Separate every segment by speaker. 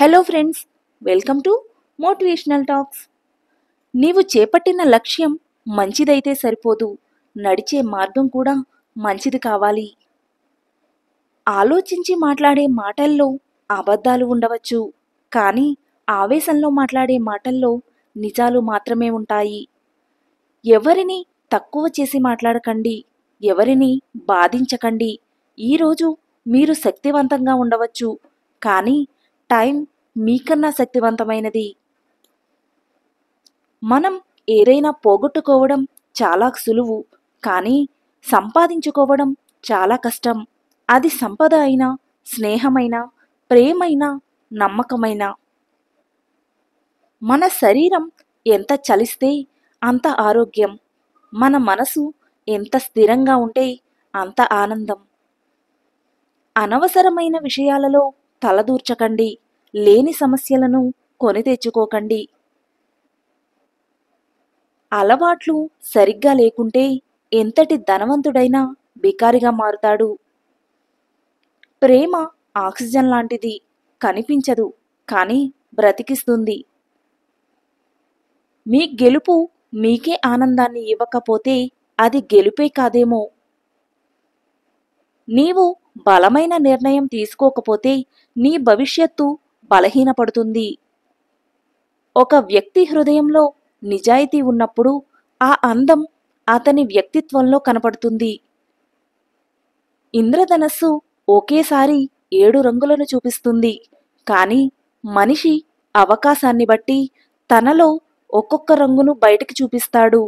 Speaker 1: hello friends welcome to motivational talks నీవు చేపట్టిన లక్ష్యం మంచిదైతే సరిపోదు నడిచే మార్గం కూడా మంచిది కావాలి ఆలోచించి మాట్లాడే మాటల్లో అబద్ధాలు ఉండవచ్చు కానీ ఆవేశంలో మాట్లాడే మాటల్లో నిజాలు మాత్రమే ఉంటాయి ఎవరిని తక్కువ చేసి మాట్లాడకండి ఎవరిని బాధించకండి ఈరోజు మీరు శక్తివంతంగా ఉండవచ్చు కానీ టైం మీకన్నా శక్తివంతమైనది మనం ఏదైనా పోగొట్టుకోవడం చాలా సులువు కానీ సంపాదించుకోవడం చాలా కష్టం అది సంపద అయినా స్నేహమైన ప్రేమైనా నమ్మకమైన మన శరీరం ఎంత చలిస్తే అంత ఆరోగ్యం మన మనసు ఎంత స్థిరంగా ఉంటే అంత ఆనందం అనవసరమైన విషయాలలో తలదూర్చకండి లేని సమస్యలను కొని తెచ్చుకోకండి అలవాట్లు సరిగ్గా లేకుంటే ఎంతటి ధనవంతుడైనా బికారిగా మారుతాడు ప్రేమ ఆక్సిజన్ లాంటిది కనిపించదు కానీ బ్రతికిస్తుంది మీ గెలుపు మీకే ఆనందాన్ని ఇవ్వకపోతే అది గెలుపే కాదేమో నీవు బలమైన నిర్ణయం తీసుకోకపోతే నీ భవిష్యత్తు బలహీనపడుతుంది ఒక వ్యక్తి హృదయంలో నిజాయితీ ఉన్నప్పుడు ఆ అందం అతని వ్యక్తిత్వంలో కనపడుతుంది ఇంద్రధనస్సు ఒకేసారి ఏడు రంగులను చూపిస్తుంది కానీ మనిషి అవకాశాన్ని బట్టి తనలో ఒక్కొక్క రంగును బయటికి చూపిస్తాడు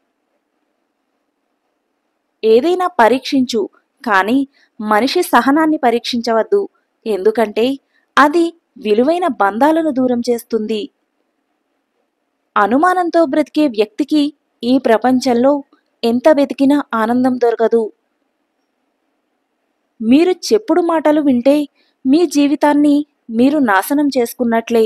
Speaker 1: ఏదైనా పరీక్షించు కానీ మనిషి సహనాన్ని పరీక్షించవద్దు ఎందుకంటే అది విలువైన బంధాలను దూరం చేస్తుంది అనుమానంతో బ్రతికే వ్యక్తికి ఈ ప్రపంచంలో ఎంత వెతికినా ఆనందం దొరకదు మీరు చెప్పుడు మాటలు వింటే మీ జీవితాన్ని మీరు నాశనం చేసుకున్నట్లే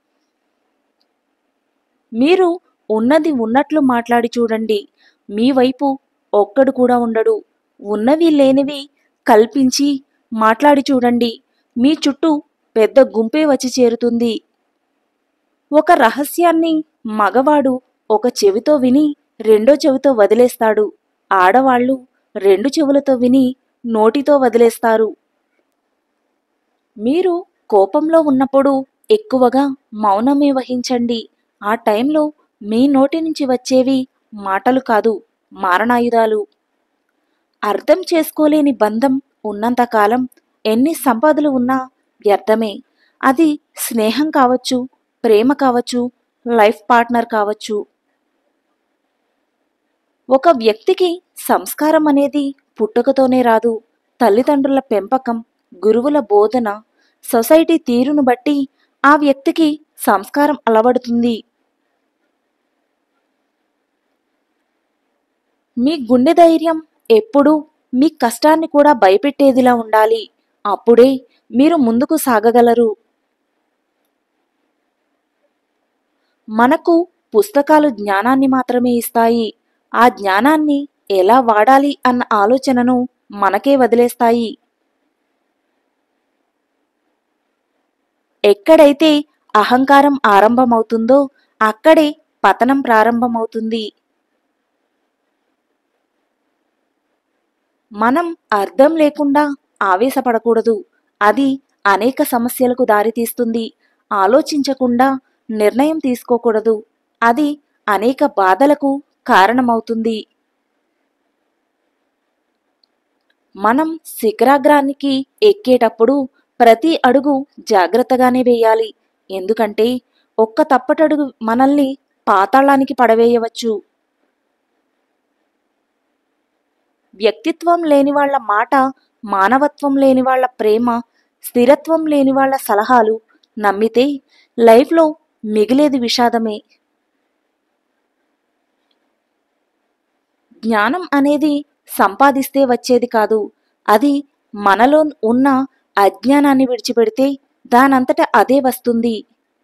Speaker 1: మీరు ఉన్నది ఉన్నట్లు మాట్లాడి చూడండి మీ వైపు ఒక్కడు కూడా ఉండడు ఉన్నవి లేనివి కల్పించి మాట్లాడి చూడండి మీ చుట్టూ పెద్ద గుంపే వచ్చి చేరుతుంది ఒక రహస్యాన్ని మగవాడు ఒక చెవితో విని రెండో చెవితో వదిలేస్తాడు ఆడవాళ్ళు రెండు చెవులతో విని నోటితో వదిలేస్తారు మీరు కోపంలో ఉన్నప్పుడు ఎక్కువగా మౌనమే వహించండి ఆ టైంలో మీ నోటి నుంచి వచ్చేవి మాటలు కాదు మారణాయుధాలు అర్థం చేసుకోలేని బంధం ఉన్నంతకాలం ఎన్ని సంపదలు ఉన్నా వ్యర్థమే అది స్నేహం కావచ్చు ప్రేమ కావచ్చు లైఫ్ పార్ట్నర్ కావచ్చు ఒక వ్యక్తికి సంస్కారం అనేది పుట్టుకతోనే రాదు తల్లిదండ్రుల పెంపకం గురువుల బోధన సొసైటీ తీరును బట్టి ఆ వ్యక్తికి సంస్కారం అలవడుతుంది మీ గుండె ధైర్యం ఎప్పుడూ మీ కష్టాన్ని కూడా భయపెట్టేదిలా ఉండాలి అప్పుడే మీరు ముందుకు సాగగలరు మనకు పుస్తకాలు జ్ఞానాన్ని మాత్రమే ఇస్తాయి ఆ జ్ఞానాన్ని ఎలా వాడాలి అన్న ఆలోచనను మనకే వదిలేస్తాయి ఎక్కడైతే అహంకారం ఆరంభమవుతుందో అక్కడే పతనం ప్రారంభమవుతుంది మనం అర్థం లేకుండా ఆవేశపడకూడదు అది అనేక సమస్యలకు దారితీస్తుంది ఆలోచించకుండా నిర్ణయం తీసుకోకూడదు అది అనేక బాధలకు కారణమవుతుంది మనం శిఖరాగ్రానికి ఎక్కేటప్పుడు ప్రతి అడుగు జాగ్రత్తగానే వేయాలి ఎందుకంటే ఒక్క తప్పటడుగు మనల్ని పాతాళానికి పడవేయవచ్చు వ్యక్తిత్వం లేని వాళ్ళ మాట మానవత్వం లేని వాళ్ళ ప్రేమ స్థిరత్వం లేని వాళ్ళ సలహాలు నమ్మితే లైఫ్లో మిగిలేది విషాదమే జ్ఞానం అనేది సంపాదిస్తే వచ్చేది కాదు అది మనలో ఉన్న అజ్ఞానాన్ని విడిచిపెడితే దానంతట అదే వస్తుంది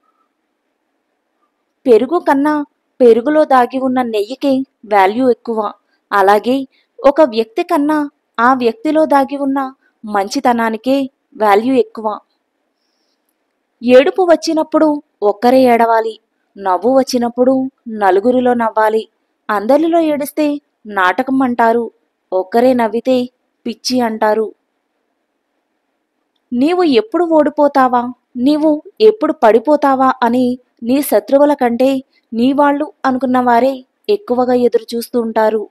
Speaker 1: పెరుగు కన్నా పెరుగులో దాగి ఉన్న నెయ్యికే వాల్యూ ఎక్కువ అలాగే ఒక వ్యక్తి కన్నా ఆ వ్యక్తిలో దాగి ఉన్న మంచితనానికే వాల్యూ ఎక్కువ ఏడుపు వచ్చినప్పుడు ఒక్కరే ఏడవాలి నవ్వు వచ్చినప్పుడు నలుగురిలో నవ్వాలి అందరిలో ఏడిస్తే నాటకం అంటారు ఒక్కరే నవ్వితే పిచ్చి అంటారు నీవు ఎప్పుడు ఓడిపోతావా నీవు ఎప్పుడు పడిపోతావా అని నీ శత్రువుల కంటే నీ వాళ్ళు అనుకున్న వారే ఎక్కువగా ఎదురు చూస్తూ ఉంటారు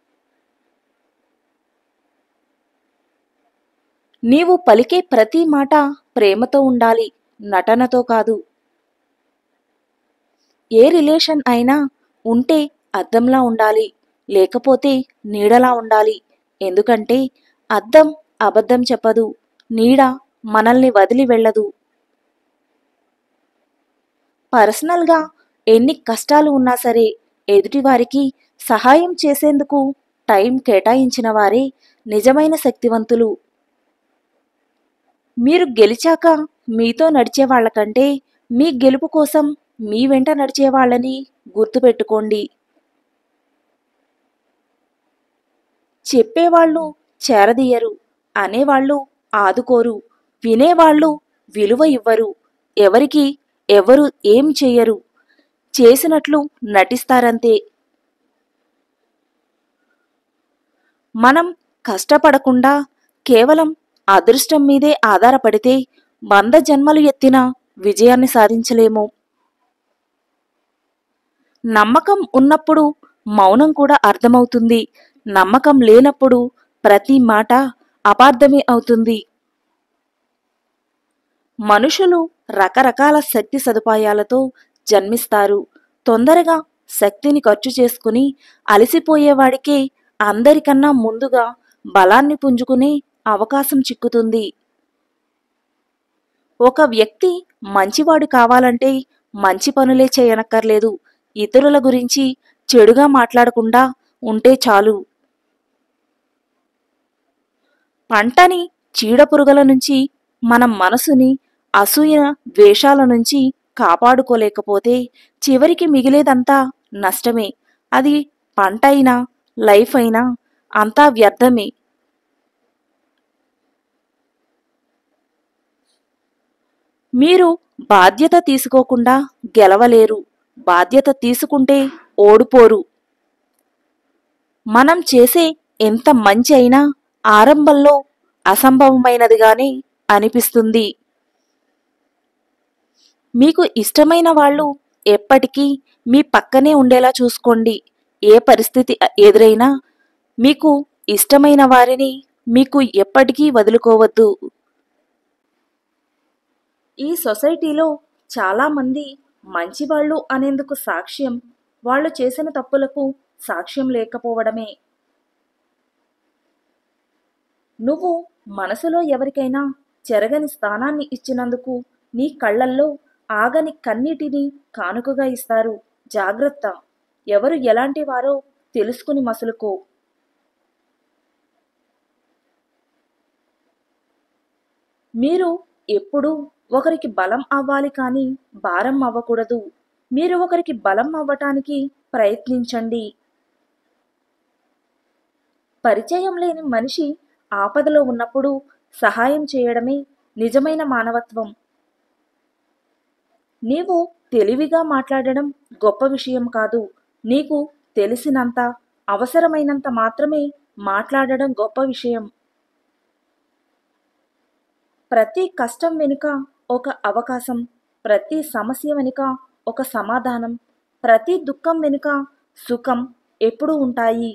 Speaker 1: నీవు పలికే ప్రతి మాట ప్రేమతో ఉండాలి నటనతో కాదు ఏ రిలేషన్ అయినా ఉంటే అద్దంలా ఉండాలి లేకపోతే నీడలా ఉండాలి ఎందుకంటే అద్దం అబద్ధం చెప్పదు నీడ మనల్ని వదిలి వెళ్ళదు పర్సనల్గా ఎన్ని కష్టాలు ఉన్నా సరే ఎదుటివారికి సహాయం చేసేందుకు టైం కేటాయించిన వారే నిజమైన శక్తివంతులు మీరు గెలిచాక మీతో నడిచే వాళ్ళకంటే మీ గెలుపు కోసం మీ వెంట నడిచే వాళ్ళని గుర్తుపెట్టుకోండి చెప్పేవాళ్ళు చేరదీయరు అనేవాళ్ళు ఆదుకోరు వినేవాళ్ళు విలువ ఇవ్వరు ఎవరికి ఎవరు ఏం చెయ్యరు చేసినట్లు నటిస్తారంతే మనం కష్టపడకుండా కేవలం అదృష్టం మీదే ఆధారపడితే వంద జన్మలు ఎత్తిన విజయాన్ని సాధించలేము నమ్మకం ఉన్నప్పుడు మౌనం కూడా అర్థమవుతుంది నమ్మకం లేనప్పుడు ప్రతి మాట అపార్థమే అవుతుంది మనుషులు రకరకాల శక్తి సదుపాయాలతో జన్మిస్తారు తొందరగా శక్తిని ఖర్చు చేసుకుని అలసిపోయేవాడికే అందరికన్నా ముందుగా బలాన్ని పుంజుకునే అవకాశం చిక్కుతుంది ఒక వ్యక్తి మంచివాడు కావాలంటే మంచి పనులే చేయనక్కర్లేదు ఇతరుల గురించి చెడుగా మాట్లాడకుండా ఉంటే చాలు పంటని చీడపురుగుల నుంచి మన మనసుని అసూయ ద్వేషాల నుంచి కాపాడుకోలేకపోతే చివరికి మిగిలేదంతా నష్టమే అది పంట అయినా లైఫ్ అయినా అంతా వ్యర్థమే మీరు బాధ్యత తీసుకోకుండా గెలవలేరు బాధ్యత తీసుకుంటే ఓడిపోరు మనం చేసే ఎంత మంచి అయినా ఆరంభంలో అసంభవమైనదిగానే అనిపిస్తుంది మీకు ఇష్టమైన వాళ్ళు ఎప్పటికీ మీ పక్కనే ఉండేలా చూసుకోండి ఏ పరిస్థితి ఎదురైనా మీకు ఇష్టమైన వారిని మీకు ఎప్పటికీ వదులుకోవద్దు ఈ సొసైటీలో చాలామంది మంచివాళ్ళు అనేందుకు సాక్ష్యం వాళ్ళు చేసిన తప్పులకు సాక్ష్యం లేకపోవడమే నువ్వు మనసులో ఎవరికైనా చెరగని స్థానాన్ని ఇచ్చినందుకు నీ కళ్ళల్లో ఆగని కన్నీటిని కానుకగా ఇస్తారు జాగ్రత్త ఎవరు ఎలాంటి వారో తెలుసుకుని మసులుకో మీరు ఎప్పుడూ ఒకరికి బలం అవ్వాలి కానీ భారం అవ్వకూడదు మీరు ఒకరికి బలం అవ్వటానికి ప్రయత్నించండి పరిచయం లేని మనిషి ఆపదలో ఉన్నప్పుడు సహాయం చేయడమే నిజమైన మానవత్వం నీవు తెలివిగా మాట్లాడడం గొప్ప విషయం కాదు నీకు తెలిసినంత అవసరమైనంత మాత్రమే మాట్లాడడం గొప్ప విషయం ప్రతి కష్టం వెనుక ఒక అవకాశం ప్రతి సమస్య వెనుక ఒక సమాధానం ప్రతి దుఃఖం వెనుక సుఖం ఎప్పుడూ ఉంటాయి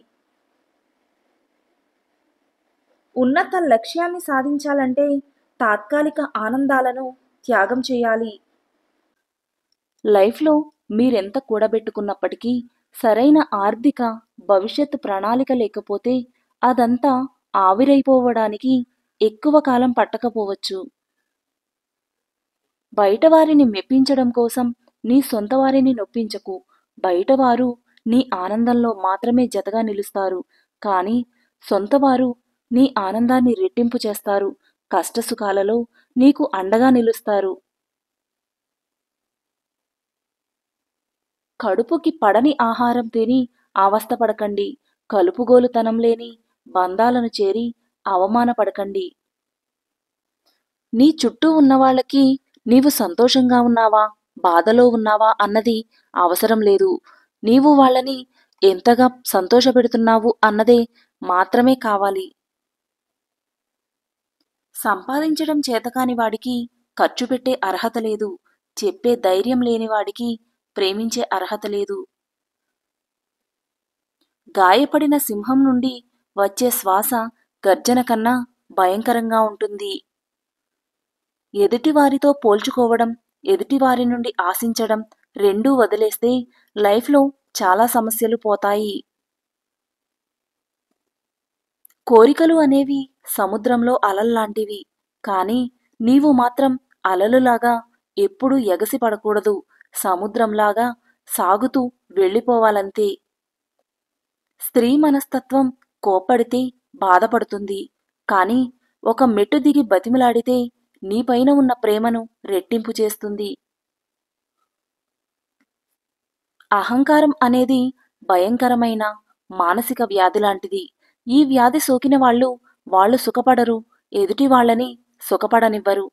Speaker 1: ఉన్నత లక్ష్యాన్ని సాధించాలంటే తాత్కాలిక ఆనందాలను త్యాగం చేయాలి లైఫ్లో మీరెంత కూడబెట్టుకున్నప్పటికీ సరైన ఆర్థిక భవిష్యత్తు ప్రణాళిక లేకపోతే అదంతా ఆవిరైపోవడానికి ఎక్కువ కాలం పట్టకపోవచ్చు బయటవారిని మెప్పించడం కోసం నీ సొంత వారిని నొప్పించకు బయటవారు నీ ఆనందంలో మాత్రమే జతగా నిలుస్తారు కానీ సొంతవారు నీ ఆనందాన్ని రెట్టింపు చేస్తారు కష్టసుఖాలలో నీకు అండగా నిలుస్తారు కడుపుకి పడని ఆహారం తిని అవస్థపడకండి కలుపుగోలుతనం లేని బంధాలను చేరి అవమానపడకండి నీ చుట్టూ ఉన్నవాళ్ళకి నీవు సంతోషంగా ఉన్నావా బాధలో ఉన్నావా అన్నది అవసరం లేదు నీవు వాళ్ళని ఎంతగా సంతోషపెడుతున్నావు అన్నదే మాత్రమే కావాలి సంపాదించడం చేతకాని వాడికి ఖర్చు పెట్టే అర్హత లేదు చెప్పే ధైర్యం లేని వాడికి ప్రేమించే అర్హత లేదు గాయపడిన సింహం నుండి వచ్చే శ్వాస గర్జన కన్నా భయంకరంగా ఉంటుంది ఎదుటివారితో పోల్చుకోవడం ఎదుటివారి నుండి ఆశించడం రెండూ వదిలేస్తే లైఫ్లో చాలా సమస్యలు పోతాయి కోరికలు అనేవి సముద్రంలో అలల్లాంటివి కానీ నీవు మాత్రం అలలులాగా ఎప్పుడూ ఎగసి పడకూడదు సముద్రంలాగా సాగుతూ వెళ్ళిపోవాలంతే స్త్రీ మనస్తత్వం కోప్పడితే బాధపడుతుంది కాని ఒక మెట్టు దిగి బతిమిలాడితే నీపైన ఉన్న ప్రేమను రెట్టింపు చేస్తుంది అహంకారం అనేది భయంకరమైన మానసిక వ్యాధి లాంటిది ఈ వ్యాధి సోకిన వాళ్ళు వాళ్ళు సుఖపడరు ఎదుటి వాళ్ళని సుఖపడనివ్వరు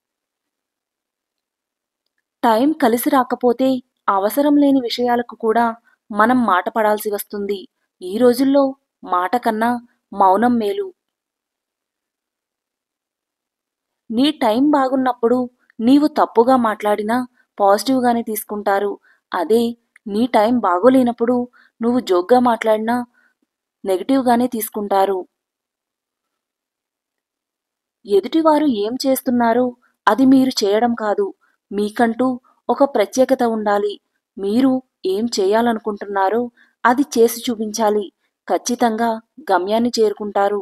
Speaker 1: టైం కలిసి రాకపోతే అవసరం లేని విషయాలకు కూడా మనం మాట పడాల్సి వస్తుంది ఈ రోజుల్లో మాట కన్నా మౌనం మేలు నీ టైం బాగున్నప్పుడు నీవు తప్పుగా మాట్లాడినా పాజిటివ్గానే తీసుకుంటారు అదే నీ టైం బాగోలేనప్పుడు నువ్వు జోక్గా మాట్లాడినా నెగిటివ్గానే తీసుకుంటారు ఎదుటివారు ఏం చేస్తున్నారో అది మీరు చేయడం కాదు మీకంటూ ఒక ప్రత్యేకత ఉండాలి మీరు ఏం చేయాలనుకుంటున్నారో అది చేసి చూపించాలి ఖచ్చితంగా గమ్యాన్ని చేరుకుంటారు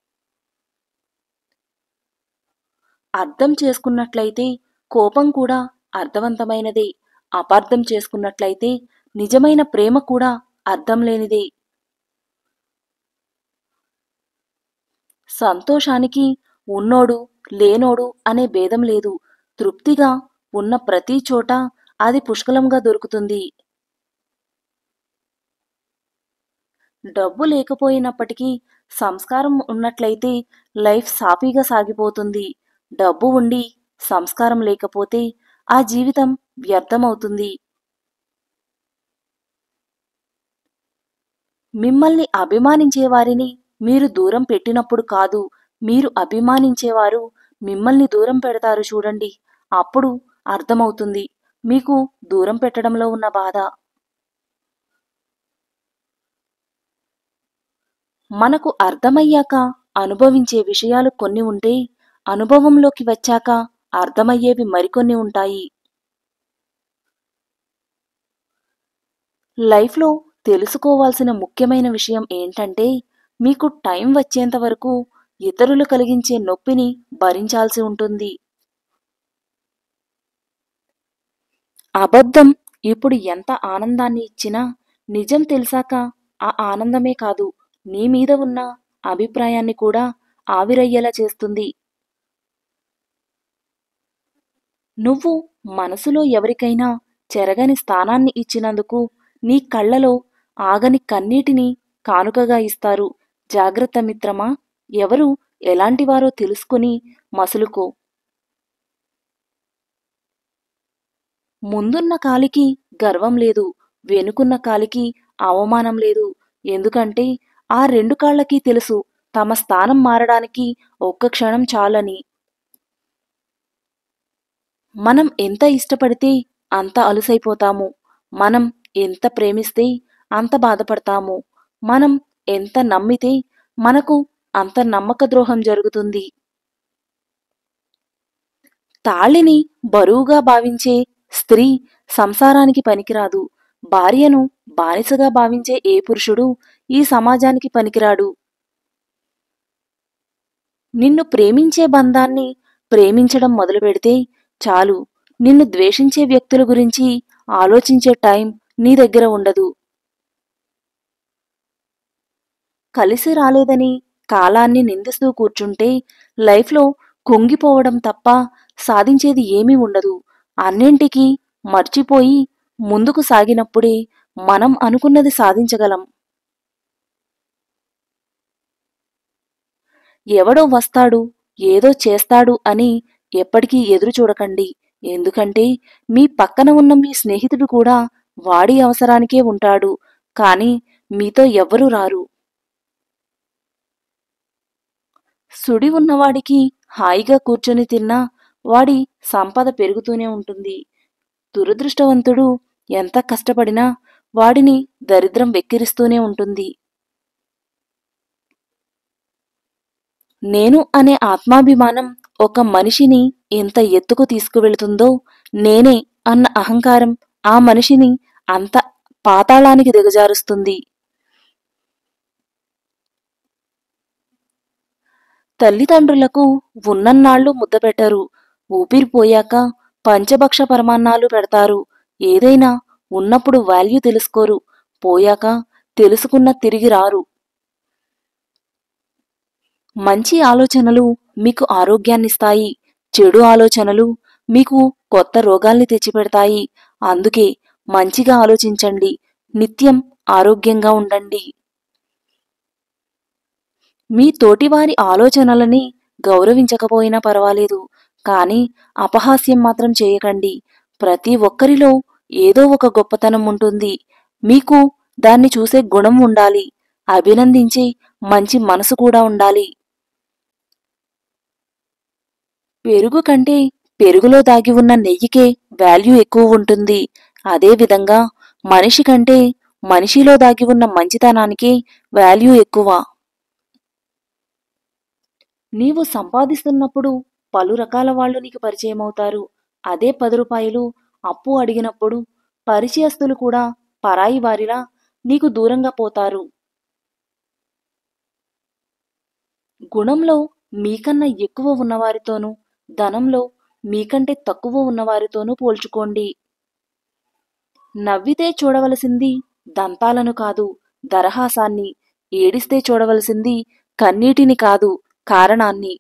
Speaker 1: అర్థం చేసుకున్నట్లయితే కోపం కూడా అర్థవంతమైనదే అపార్థం చేసుకున్నట్లయితే నిజమైన ప్రేమ కూడా అర్థం లేనిదే సంతోషానికి ఉన్నోడు లేనోడు అనే భేదం లేదు తృప్తిగా ఉన్న ప్రతి చోట అది పుష్కలంగా దొరుకుతుంది డబ్బు లేకపోయినప్పటికీ సంస్కారం ఉన్నట్లయితే లైఫ్ సాఫీగా సాగిపోతుంది డబ్బు ఉండి సంస్కారం లేకపోతే ఆ జీవితం వ్యర్థమవుతుంది మిమ్మల్ని అభిమానించే వారిని మీరు దూరం పెట్టినప్పుడు కాదు మీరు అభిమానించేవారు మిమ్మల్ని దూరం పెడతారు చూడండి అప్పుడు అర్థమవుతుంది మీకు దూరం పెట్టడంలో ఉన్న బాధ మనకు అర్థమయ్యాక అనుభవించే విషయాలు కొన్ని ఉంటే అనుభవంలోకి వచ్చాక అర్థమయ్యేవి మరికొన్ని ఉంటాయి లైఫ్లో తెలుసుకోవాల్సిన ముఖ్యమైన విషయం ఏంటంటే మీకు టైం వచ్చేంత వరకు ఇతరులు కలిగించే నొప్పిని భరించాల్సి ఉంటుంది అబద్ధం ఇప్పుడు ఎంత ఆనందాన్ని ఇచ్చినా నిజం తెలిసాక ఆ ఆనందమే కాదు నీ మీద ఉన్న అభిప్రాయాన్ని కూడా ఆవిరయ్యేలా చేస్తుంది నువ్వు మనసులో ఎవరికైనా చెరగని స్థానాన్ని ఇచ్చినందుకు నీ కళ్ళలో ఆగని కన్నీటిని కానుకగా ఇస్తారు జాగ్రత్త మిత్రమా ఎవరు ఎలాంటివారో తెలుసుకుని మసులుకో ముందున్న కాలికి గర్వం లేదు వెనుకున్న కాలికి అవమానం లేదు ఎందుకంటే ఆ రెండు కాళ్ళకి తెలుసు తమ స్థానం మారడానికి ఒక్క క్షణం చాలని మనం ఎంత ఇష్టపడితే అంత అలుసైపోతాము మనం ఎంత ప్రేమిస్తే అంత బాధపడతాము మనం ఎంత నమ్మితే మనకు అంత నమ్మక ద్రోహం జరుగుతుంది తాళిని బరువుగా భావించే స్త్రీ సంసారానికి పనికిరాదు భార్యను బానిసగా భావించే ఏ పురుషుడు ఈ సమాజానికి పనికిరాడు నిన్ను ప్రేమించే బంధాన్ని ప్రేమించడం మొదలు పెడితే చాలు నిన్ను ద్వేషించే వ్యక్తుల గురించి ఆలోచించే టైం నీ దగ్గర ఉండదు కలిసి రాలేదని కాలాన్ని నిందిస్తూ కూర్చుంటే లైఫ్లో కుంగిపోవడం తప్ప సాధించేది ఏమీ ఉండదు అన్నింటికీ మర్చిపోయి ముందుకు సాగినప్పుడే మనం అనుకున్నది సాధించగలం ఎవడో వస్తాడు ఏదో చేస్తాడు అని ఎప్పటికీ ఎదురు చూడకండి ఎందుకంటే మీ పక్కన ఉన్న మీ స్నేహితుడు కూడా వాడి అవసరానికే ఉంటాడు కానీ మీతో ఎవ్వరూ రారు సుడి ఉన్నవాడికి హాయిగా కూర్చొని తిన్నా వాడి సంపద పెరుగుతూనే ఉంటుంది దురదృష్టవంతుడు ఎంత కష్టపడినా వాడిని దరిద్రం వెక్కిరిస్తూనే ఉంటుంది నేను అనే ఆత్మాభిమానం ఒక మనిషిని ఎంత ఎత్తుకు తీసుకువెళుతుందో నేనే అన్న అహంకారం ఆ మనిషిని అంత పాతాళానికి దిగజారుస్తుంది తల్లిదండ్రులకు ఉన్నన్నాళ్ళు ముద్ద పెట్టరు ఊపిరిపోయాక పంచభక్ష పరమాన్నాలు పెడతారు ఏదైనా ఉన్నప్పుడు వాల్యూ తెలుసుకోరు పోయాక తెలుసుకున్న తిరిగి రారు మంచి ఆలోచనలు మీకు ఆరోగ్యాన్నిస్తాయి చెడు ఆలోచనలు మీకు కొత్త రోగాల్ని తెచ్చిపెడతాయి అందుకే మంచిగా ఆలోచించండి నిత్యం ఆరోగ్యంగా ఉండండి మీ తోటివారి ఆలోచనలని గౌరవించకపోయినా పర్వాలేదు కానీ అపహాస్యం మాత్రం చేయకండి ప్రతి ఒక్కరిలో ఏదో ఒక గొప్పతనం ఉంటుంది మీకు దాన్ని చూసే గుణం ఉండాలి అభినందించే మంచి మనసు కూడా ఉండాలి పెరుగు కంటే పెరుగులో దాగి ఉన్న నెయ్యికే వాల్యూ ఎక్కువ ఉంటుంది అదేవిధంగా మనిషి కంటే మనిషిలో దాగి ఉన్న మంచితనానికి వాల్యూ ఎక్కువ నీవు సంపాదిస్తున్నప్పుడు పలు రకాల వాళ్ళు నీకు పరిచయం అవుతారు అదే పది రూపాయలు అప్పు అడిగినప్పుడు పరిచయస్తులు కూడా పరాయి వారిలా నీకు దూరంగా పోతారు గుణంలో మీకన్నా ఎక్కువ ఉన్నవారితోనూ ధనంలో మీకంటే తక్కువ ఉన్నవారితోనూ పోల్చుకోండి నవ్వితే చూడవలసింది దంతాలను కాదు దరహాసాన్ని ఏడిస్తే చూడవలసింది కన్నీటిని కాదు కారణాన్ని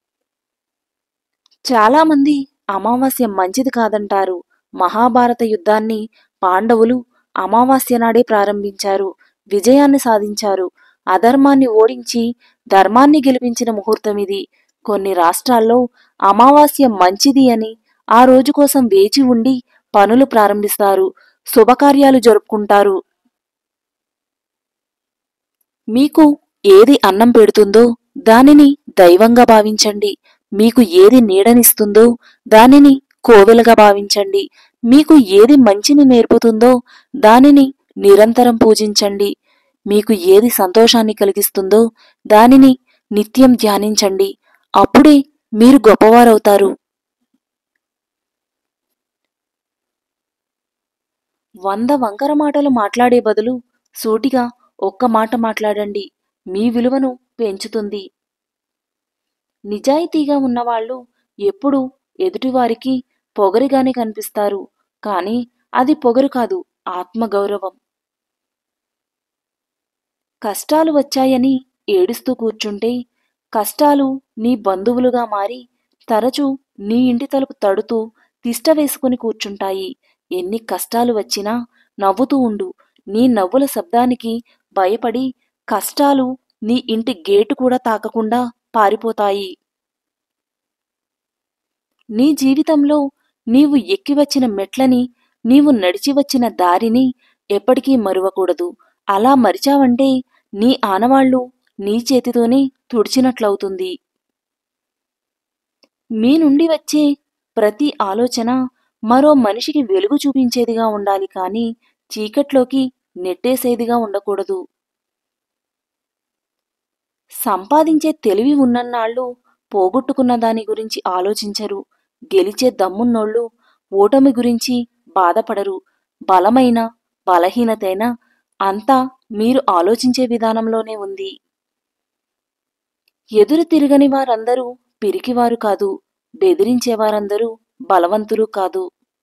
Speaker 1: చాలామంది అమావాస్య మంచిది కాదంటారు మహాభారత యుద్ధాన్ని పాండవులు అమావాస్య నాడే ప్రారంభించారు విజయాన్ని సాధించారు అధర్మాన్ని ఓడించి ధర్మాన్ని గెలిపించిన ముహూర్తం ఇది కొన్ని రాష్ట్రాల్లో అమావాస్య మంచిది అని ఆ రోజు కోసం వేచి ఉండి పనులు ప్రారంభిస్తారు శుభకార్యాలు జరుపుకుంటారు మీకు ఏది అన్నం పెడుతుందో దానిని దైవంగా భావించండి మీకు ఏది నీడనిస్తుందో దానిని కోవెలగా భావించండి మీకు ఏది మంచిని నేర్పుతుందో దానిని నిరంతరం పూజించండి మీకు ఏది సంతోషాన్ని కలిగిస్తుందో దానిని నిత్యం ధ్యానించండి అప్పుడే మీరు గొప్పవారవుతారు వంద వంకర మాటలు మాట్లాడే బదులు సూటిగా ఒక్క మాట మాట్లాడండి మీ విలువను పెంచుతుంది నిజాయితీగా ఉన్నవాళ్ళు ఎప్పుడూ ఎదుటివారికి పొగరిగానే కనిపిస్తారు కానీ అది పొగరు కాదు ఆత్మగౌరవం కష్టాలు వచ్చాయని ఏడుస్తూ కూర్చుంటే కష్టాలు నీ బంధువులుగా మారి తరచూ నీ ఇంటి తలుపు తడుతూ తిష్ట వేసుకుని కూర్చుంటాయి ఎన్ని కష్టాలు వచ్చినా నవ్వుతూ ఉండు నీ నవ్వుల శబ్దానికి భయపడి కష్టాలు నీ ఇంటి గేటు కూడా తాకకుండా పారిపోతాయి నీ జీవితంలో నీవు ఎక్కి వచ్చిన మెట్లని నీవు నడిచి వచ్చిన దారిని ఎప్పటికీ మరువకూడదు అలా మరిచావంటే నీ ఆనవాళ్లు నీ చేతితోనే తుడిచినట్లవుతుంది మీ నుండి వచ్చే ప్రతి ఆలోచన మరో మనిషికి వెలుగు చూపించేదిగా ఉండాలి కానీ చీకట్లోకి నెట్టేసేదిగా ఉండకూడదు సంపాదించే తెలివి ఉన్నన్నాళ్ళు పోగొట్టుకున్న దాని గురించి ఆలోచించరు గెలిచే దమ్మున్నోళ్ళు ఓటమి గురించి బాధపడరు బలమైన బలహీనతైన అంతా మీరు ఆలోచించే విధానంలోనే ఉంది ఎదురు తిరగని వారందరూ పిరికివారు కాదు బెదిరించేవారందరూ బలవంతులు కాదు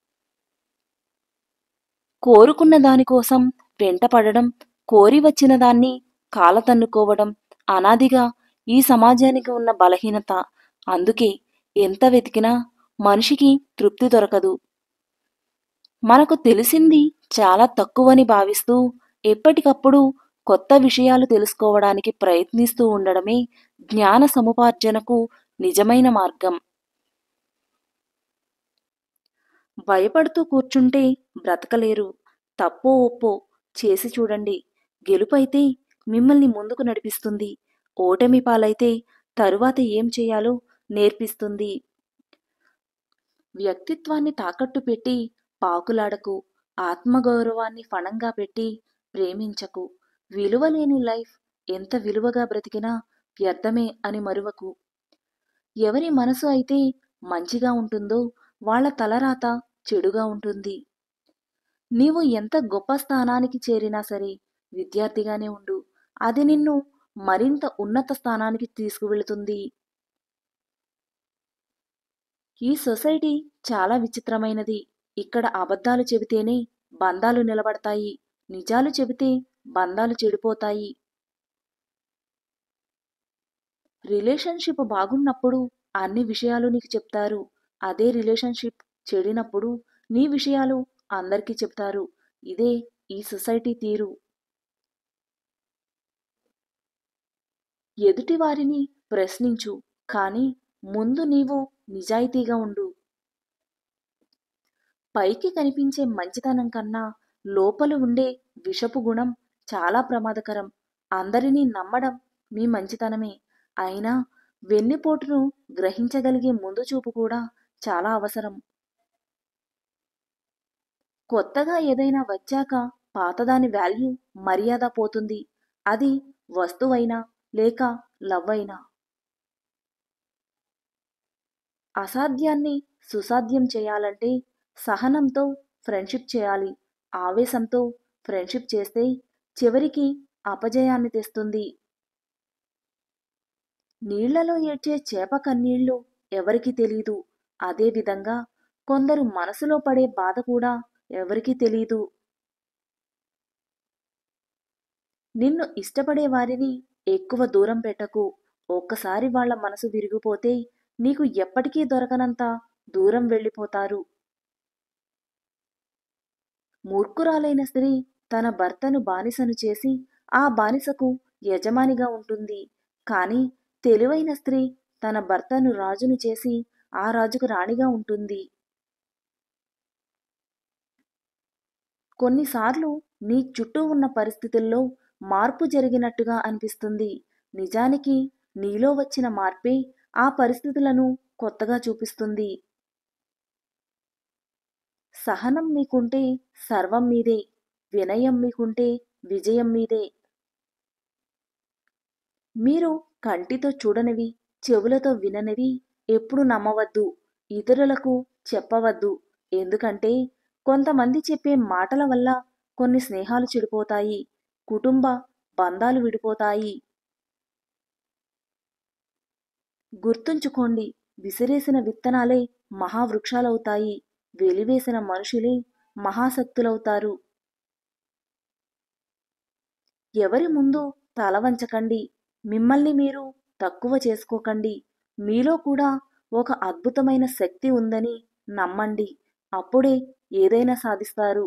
Speaker 1: కోరుకున్న దానికోసం వెంటపడడం కోరి వచ్చిన దాన్ని కాలతన్నుకోవడం అనాదిగా ఈ సమాజానికి ఉన్న బలహీనత అందుకే ఎంత వెతికినా మనిషికి తృప్తి దొరకదు మనకు తెలిసింది చాలా తక్కువని భావిస్తూ ఎప్పటికప్పుడు కొత్త విషయాలు తెలుసుకోవడానికి ప్రయత్నిస్తూ ఉండడమే జ్ఞాన సముపార్జనకు నిజమైన మార్గం భయపడుతూ కూర్చుంటే బ్రతకలేరు తప్పో ఒప్పో చేసి చూడండి గెలుపైతే మిమ్మల్ని ముందుకు నడిపిస్తుంది ఓటమి పాలైతే తరువాత ఏం చేయాలో నేర్పిస్తుంది వ్యక్తిత్వాన్ని తాకట్టు పెట్టి పాకులాడకు ఆత్మగౌరవాన్ని ఫణంగా పెట్టి ప్రేమించకు విలువలేని లైఫ్ ఎంత విలువగా బ్రతికినా వ్యర్థమే అని మరువకు ఎవరి మనసు అయితే మంచిగా ఉంటుందో వాళ్ళ తలరాత చెడుగా ఉంటుంది నీవు ఎంత గొప్ప స్థానానికి చేరినా సరే విద్యార్థిగానే ఉండు అది నిన్ను మరింత ఉన్నత స్థానానికి తీసుకువెళుతుంది ఈ సొసైటీ చాలా విచిత్రమైనది ఇక్కడ అబద్ధాలు చెబితేనే బంధాలు నిలబడతాయి నిజాలు చెబితే బంధాలు చెడిపోతాయి రిలేషన్షిప్ బాగున్నప్పుడు అన్ని విషయాలు నీకు చెప్తారు అదే రిలేషన్షిప్ చెడినప్పుడు నీ విషయాలు అందరికీ చెప్తారు ఇదే ఈ సొసైటీ తీరు ఎదుటివారిని ప్రశ్నించు కానీ ముందు నీవు నిజాయితీగా ఉండు పైకి కనిపించే మంచితనం కన్నా లోపల ఉండే విషపు గుణం చాలా ప్రమాదకరం అందరినీ నమ్మడం మీ మంచితనమే అయినా వెన్నుపోటును గ్రహించగలిగే ముందు చూపు కూడా చాలా అవసరం కొత్తగా ఏదైనా వచ్చాక పాతదాని వాల్యూ మర్యాద పోతుంది అది వస్తువైనా లేక లవ్ అయినా అసాధ్యాన్ని సుసాధ్యం చేయాలంటే సహనంతో ఫ్రెండ్షిప్ చేయాలి ఆవేశంతో ఫ్రెండ్షిప్ చేస్తే చివరికి అపజయాన్ని తెస్తుంది నీళ్లలో ఏడ్చే చేప కన్నీళ్లు ఎవరికి తెలీదు అదేవిధంగా కొందరు మనసులో పడే బాధ కూడా ఎవరికీ తెలీదు నిన్ను ఇష్టపడే వారిని ఎక్కువ దూరం పెట్టకు ఒక్కసారి వాళ్ళ మనసు విరిగిపోతే నీకు ఎప్పటికీ దొరకనంత దూరం వెళ్ళిపోతారు మూర్ఖురాలైన స్త్రీ తన భర్తను బానిసను చేసి ఆ బానిసకు యజమానిగా ఉంటుంది కానీ తెలివైన స్త్రీ తన భర్తను రాజును చేసి ఆ రాజుకు రాణిగా ఉంటుంది కొన్నిసార్లు నీ చుట్టూ ఉన్న పరిస్థితుల్లో మార్పు జరిగినట్టుగా అనిపిస్తుంది నిజానికి నీలో వచ్చిన మార్పే ఆ పరిస్థితులను కొత్తగా చూపిస్తుంది సహనం మీకుంటే సర్వం మీదే వినయం మీకుంటే విజయం మీదే మీరు కంటితో చూడనివి చెవులతో విననివి ఎప్పుడు నమ్మవద్దు ఇతరులకు చెప్పవద్దు ఎందుకంటే కొంతమంది చెప్పే మాటల వల్ల కొన్ని స్నేహాలు చెడిపోతాయి కుటుంబ బంధాలు విడిపోతాయి గుర్తుంచుకోండి విసిరేసిన విత్తనాలే మహావృక్షాలవుతాయి వెలివేసిన మనుషులే మహాశక్తులవుతారు ఎవరి ముందు తల వంచకండి మిమ్మల్ని మీరు తక్కువ చేసుకోకండి మీలో కూడా ఒక అద్భుతమైన శక్తి ఉందని నమ్మండి అప్పుడే ఏదైనా సాధిస్తారు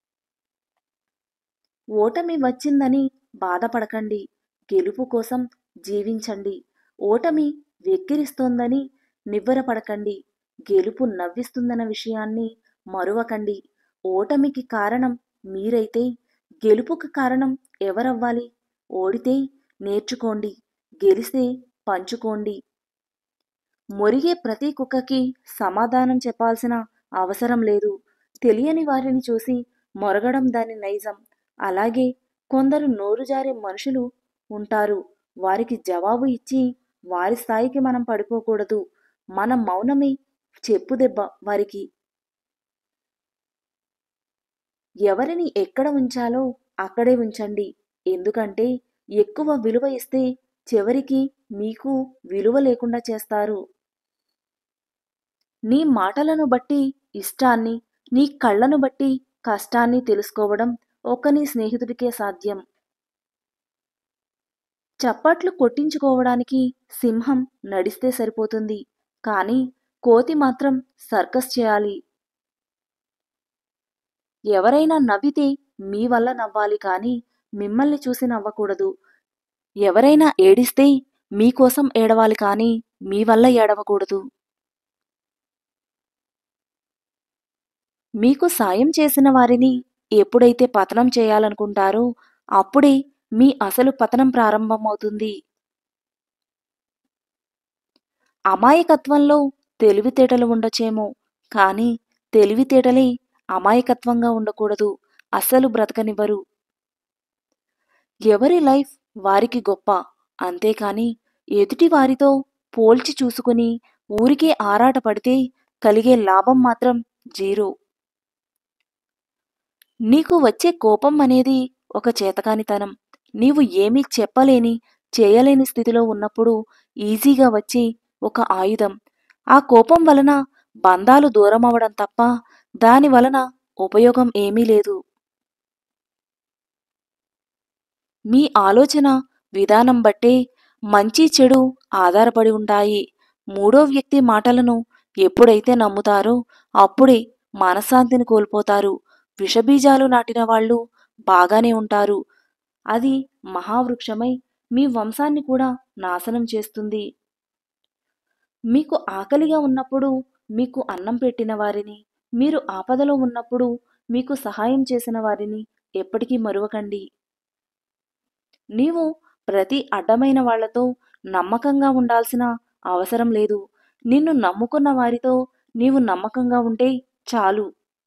Speaker 1: ఓటమి వచ్చిందని బాధపడకండి గెలుపు కోసం జీవించండి ఓటమి వెక్కిరిస్తోందని నివ్వరపడకండి గెలుపు నవ్విస్తుందన్న విషయాన్ని మరువకండి ఓటమికి కారణం మీరైతే గెలుపుకు కారణం ఎవరవ్వాలి ఓడితే నేర్చుకోండి గెలిస్తే పంచుకోండి మొరిగే ప్రతి కుక్కకి సమాధానం చెప్పాల్సిన అవసరం లేదు తెలియని వారిని చూసి మొరగడం దాని నైజం అలాగే కొందరు నోరు జారే మనుషులు ఉంటారు వారికి జవాబు ఇచ్చి వారి స్థాయికి మనం పడిపోకూడదు మన మౌనమే చెప్పు దెబ్బ వారికి ఎవరిని ఎక్కడ ఉంచాలో అక్కడే ఉంచండి ఎందుకంటే ఎక్కువ విలువ ఇస్తే చివరికి మీకు విలువ లేకుండా చేస్తారు నీ మాటలను బట్టి ఇష్టాన్ని నీ కళ్ళను బట్టి కష్టాన్ని తెలుసుకోవడం ఒక నీ స్నేహితుడికే సాధ్యం చప్పట్లు కొట్టించుకోవడానికి సింహం నడిస్తే సరిపోతుంది కానీ కోతి మాత్రం సర్కస్ చేయాలి ఎవరైనా నవ్వితే మీ వల్ల నవ్వాలి కానీ మిమ్మల్ని చూసి నవ్వకూడదు ఎవరైనా ఏడిస్తే మీకోసం ఏడవాలి కానీ మీ వల్ల ఏడవకూడదు మీకు సాయం చేసిన వారిని ఎప్పుడైతే పతనం చేయాలనుకుంటారో అప్పుడే మీ అసలు పతనం ప్రారంభమవుతుంది అమాయకత్వంలో తెలివితేటలు ఉండొచ్చేమో కానీ తెలివితేటలే అమాయకత్వంగా ఉండకూడదు అస్సలు బ్రతకనివ్వరు ఎవరి లైఫ్ వారికి గొప్ప అంతేకాని ఎదుటి వారితో పోల్చి చూసుకుని ఊరికే ఆరాట పడితే కలిగే లాభం మాత్రం జీరో నీకు వచ్చే కోపం అనేది ఒక చేతకానితనం నీవు ఏమీ చెప్పలేని చేయలేని స్థితిలో ఉన్నప్పుడు ఈజీగా వచ్చి ఒక ఆయుధం ఆ కోపం వలన బంధాలు దూరమవడం తప్ప దాని వలన ఉపయోగం ఏమీ లేదు మీ ఆలోచన విధానం బట్టే మంచి చెడు ఆధారపడి ఉంటాయి మూడో వ్యక్తి మాటలను ఎప్పుడైతే నమ్ముతారో అప్పుడే మనశ్శాంతిని కోల్పోతారు విషబీజాలు నాటిన వాళ్ళు బాగానే ఉంటారు అది మహావృక్షమై మీ వంశాన్ని కూడా నాశనం చేస్తుంది మీకు ఆకలిగా ఉన్నప్పుడు మీకు అన్నం పెట్టిన వారిని మీరు ఆపదలో ఉన్నప్పుడు మీకు సహాయం చేసిన వారిని ఎప్పటికీ మరువకండి నీవు ప్రతి అడ్డమైన వాళ్లతో నమ్మకంగా ఉండాల్సిన అవసరం లేదు నిన్ను నమ్ముకున్న వారితో నీవు నమ్మకంగా ఉంటే చాలు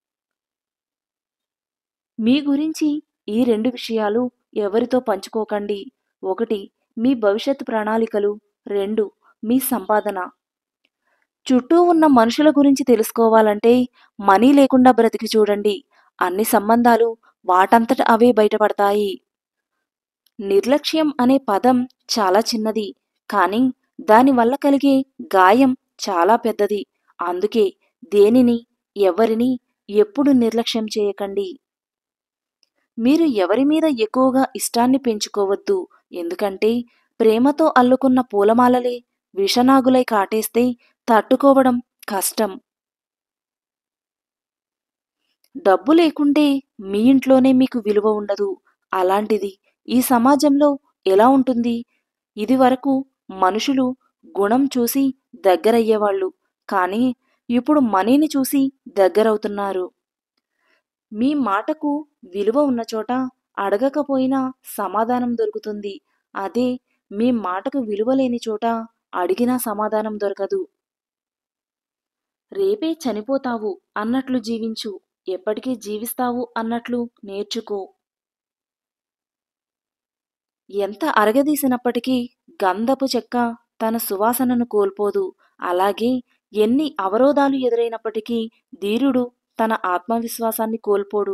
Speaker 1: మీ గురించి ఈ రెండు విషయాలు ఎవరితో పంచుకోకండి ఒకటి మీ భవిష్యత్ ప్రణాళికలు రెండు మీ సంపాదన చుట్టూ ఉన్న మనుషుల గురించి తెలుసుకోవాలంటే మనీ లేకుండా బ్రతికి చూడండి అన్ని సంబంధాలు వాటంతట అవే బయటపడతాయి నిర్లక్ష్యం అనే పదం చాలా చిన్నది కానీ దానివల్ల కలిగే గాయం చాలా పెద్దది అందుకే దేనిని ఎవరిని ఎప్పుడు నిర్లక్ష్యం చేయకండి మీరు ఎవరి మీద ఎక్కువగా ఇష్టాన్ని పెంచుకోవద్దు ఎందుకంటే ప్రేమతో అల్లుకున్న పూలమాలలే విషనాగులై కాటేస్తే తట్టుకోవడం కష్టం డబ్బు లేకుంటే మీ ఇంట్లోనే మీకు విలువ ఉండదు అలాంటిది ఈ సమాజంలో ఎలా ఉంటుంది ఇది వరకు మనుషులు గుణం చూసి దగ్గరయ్యేవాళ్ళు కానీ ఇప్పుడు మనీని చూసి దగ్గరవుతున్నారు మీ మాటకు విలువ ఉన్న చోట అడగకపోయినా సమాధానం దొరుకుతుంది అదే మీ మాటకు విలువ లేని చోట అడిగినా సమాధానం దొరకదు రేపే చనిపోతావు అన్నట్లు జీవించు ఎప్పటికీ జీవిస్తావు అన్నట్లు నేర్చుకో ఎంత అరగదీసినప్పటికీ గంధపు చెక్క తన సువాసనను కోల్పోదు అలాగే ఎన్ని అవరోధాలు ఎదురైనప్పటికీ ధీరుడు తన ఆత్మవిశ్వాసాన్ని కోల్పోడు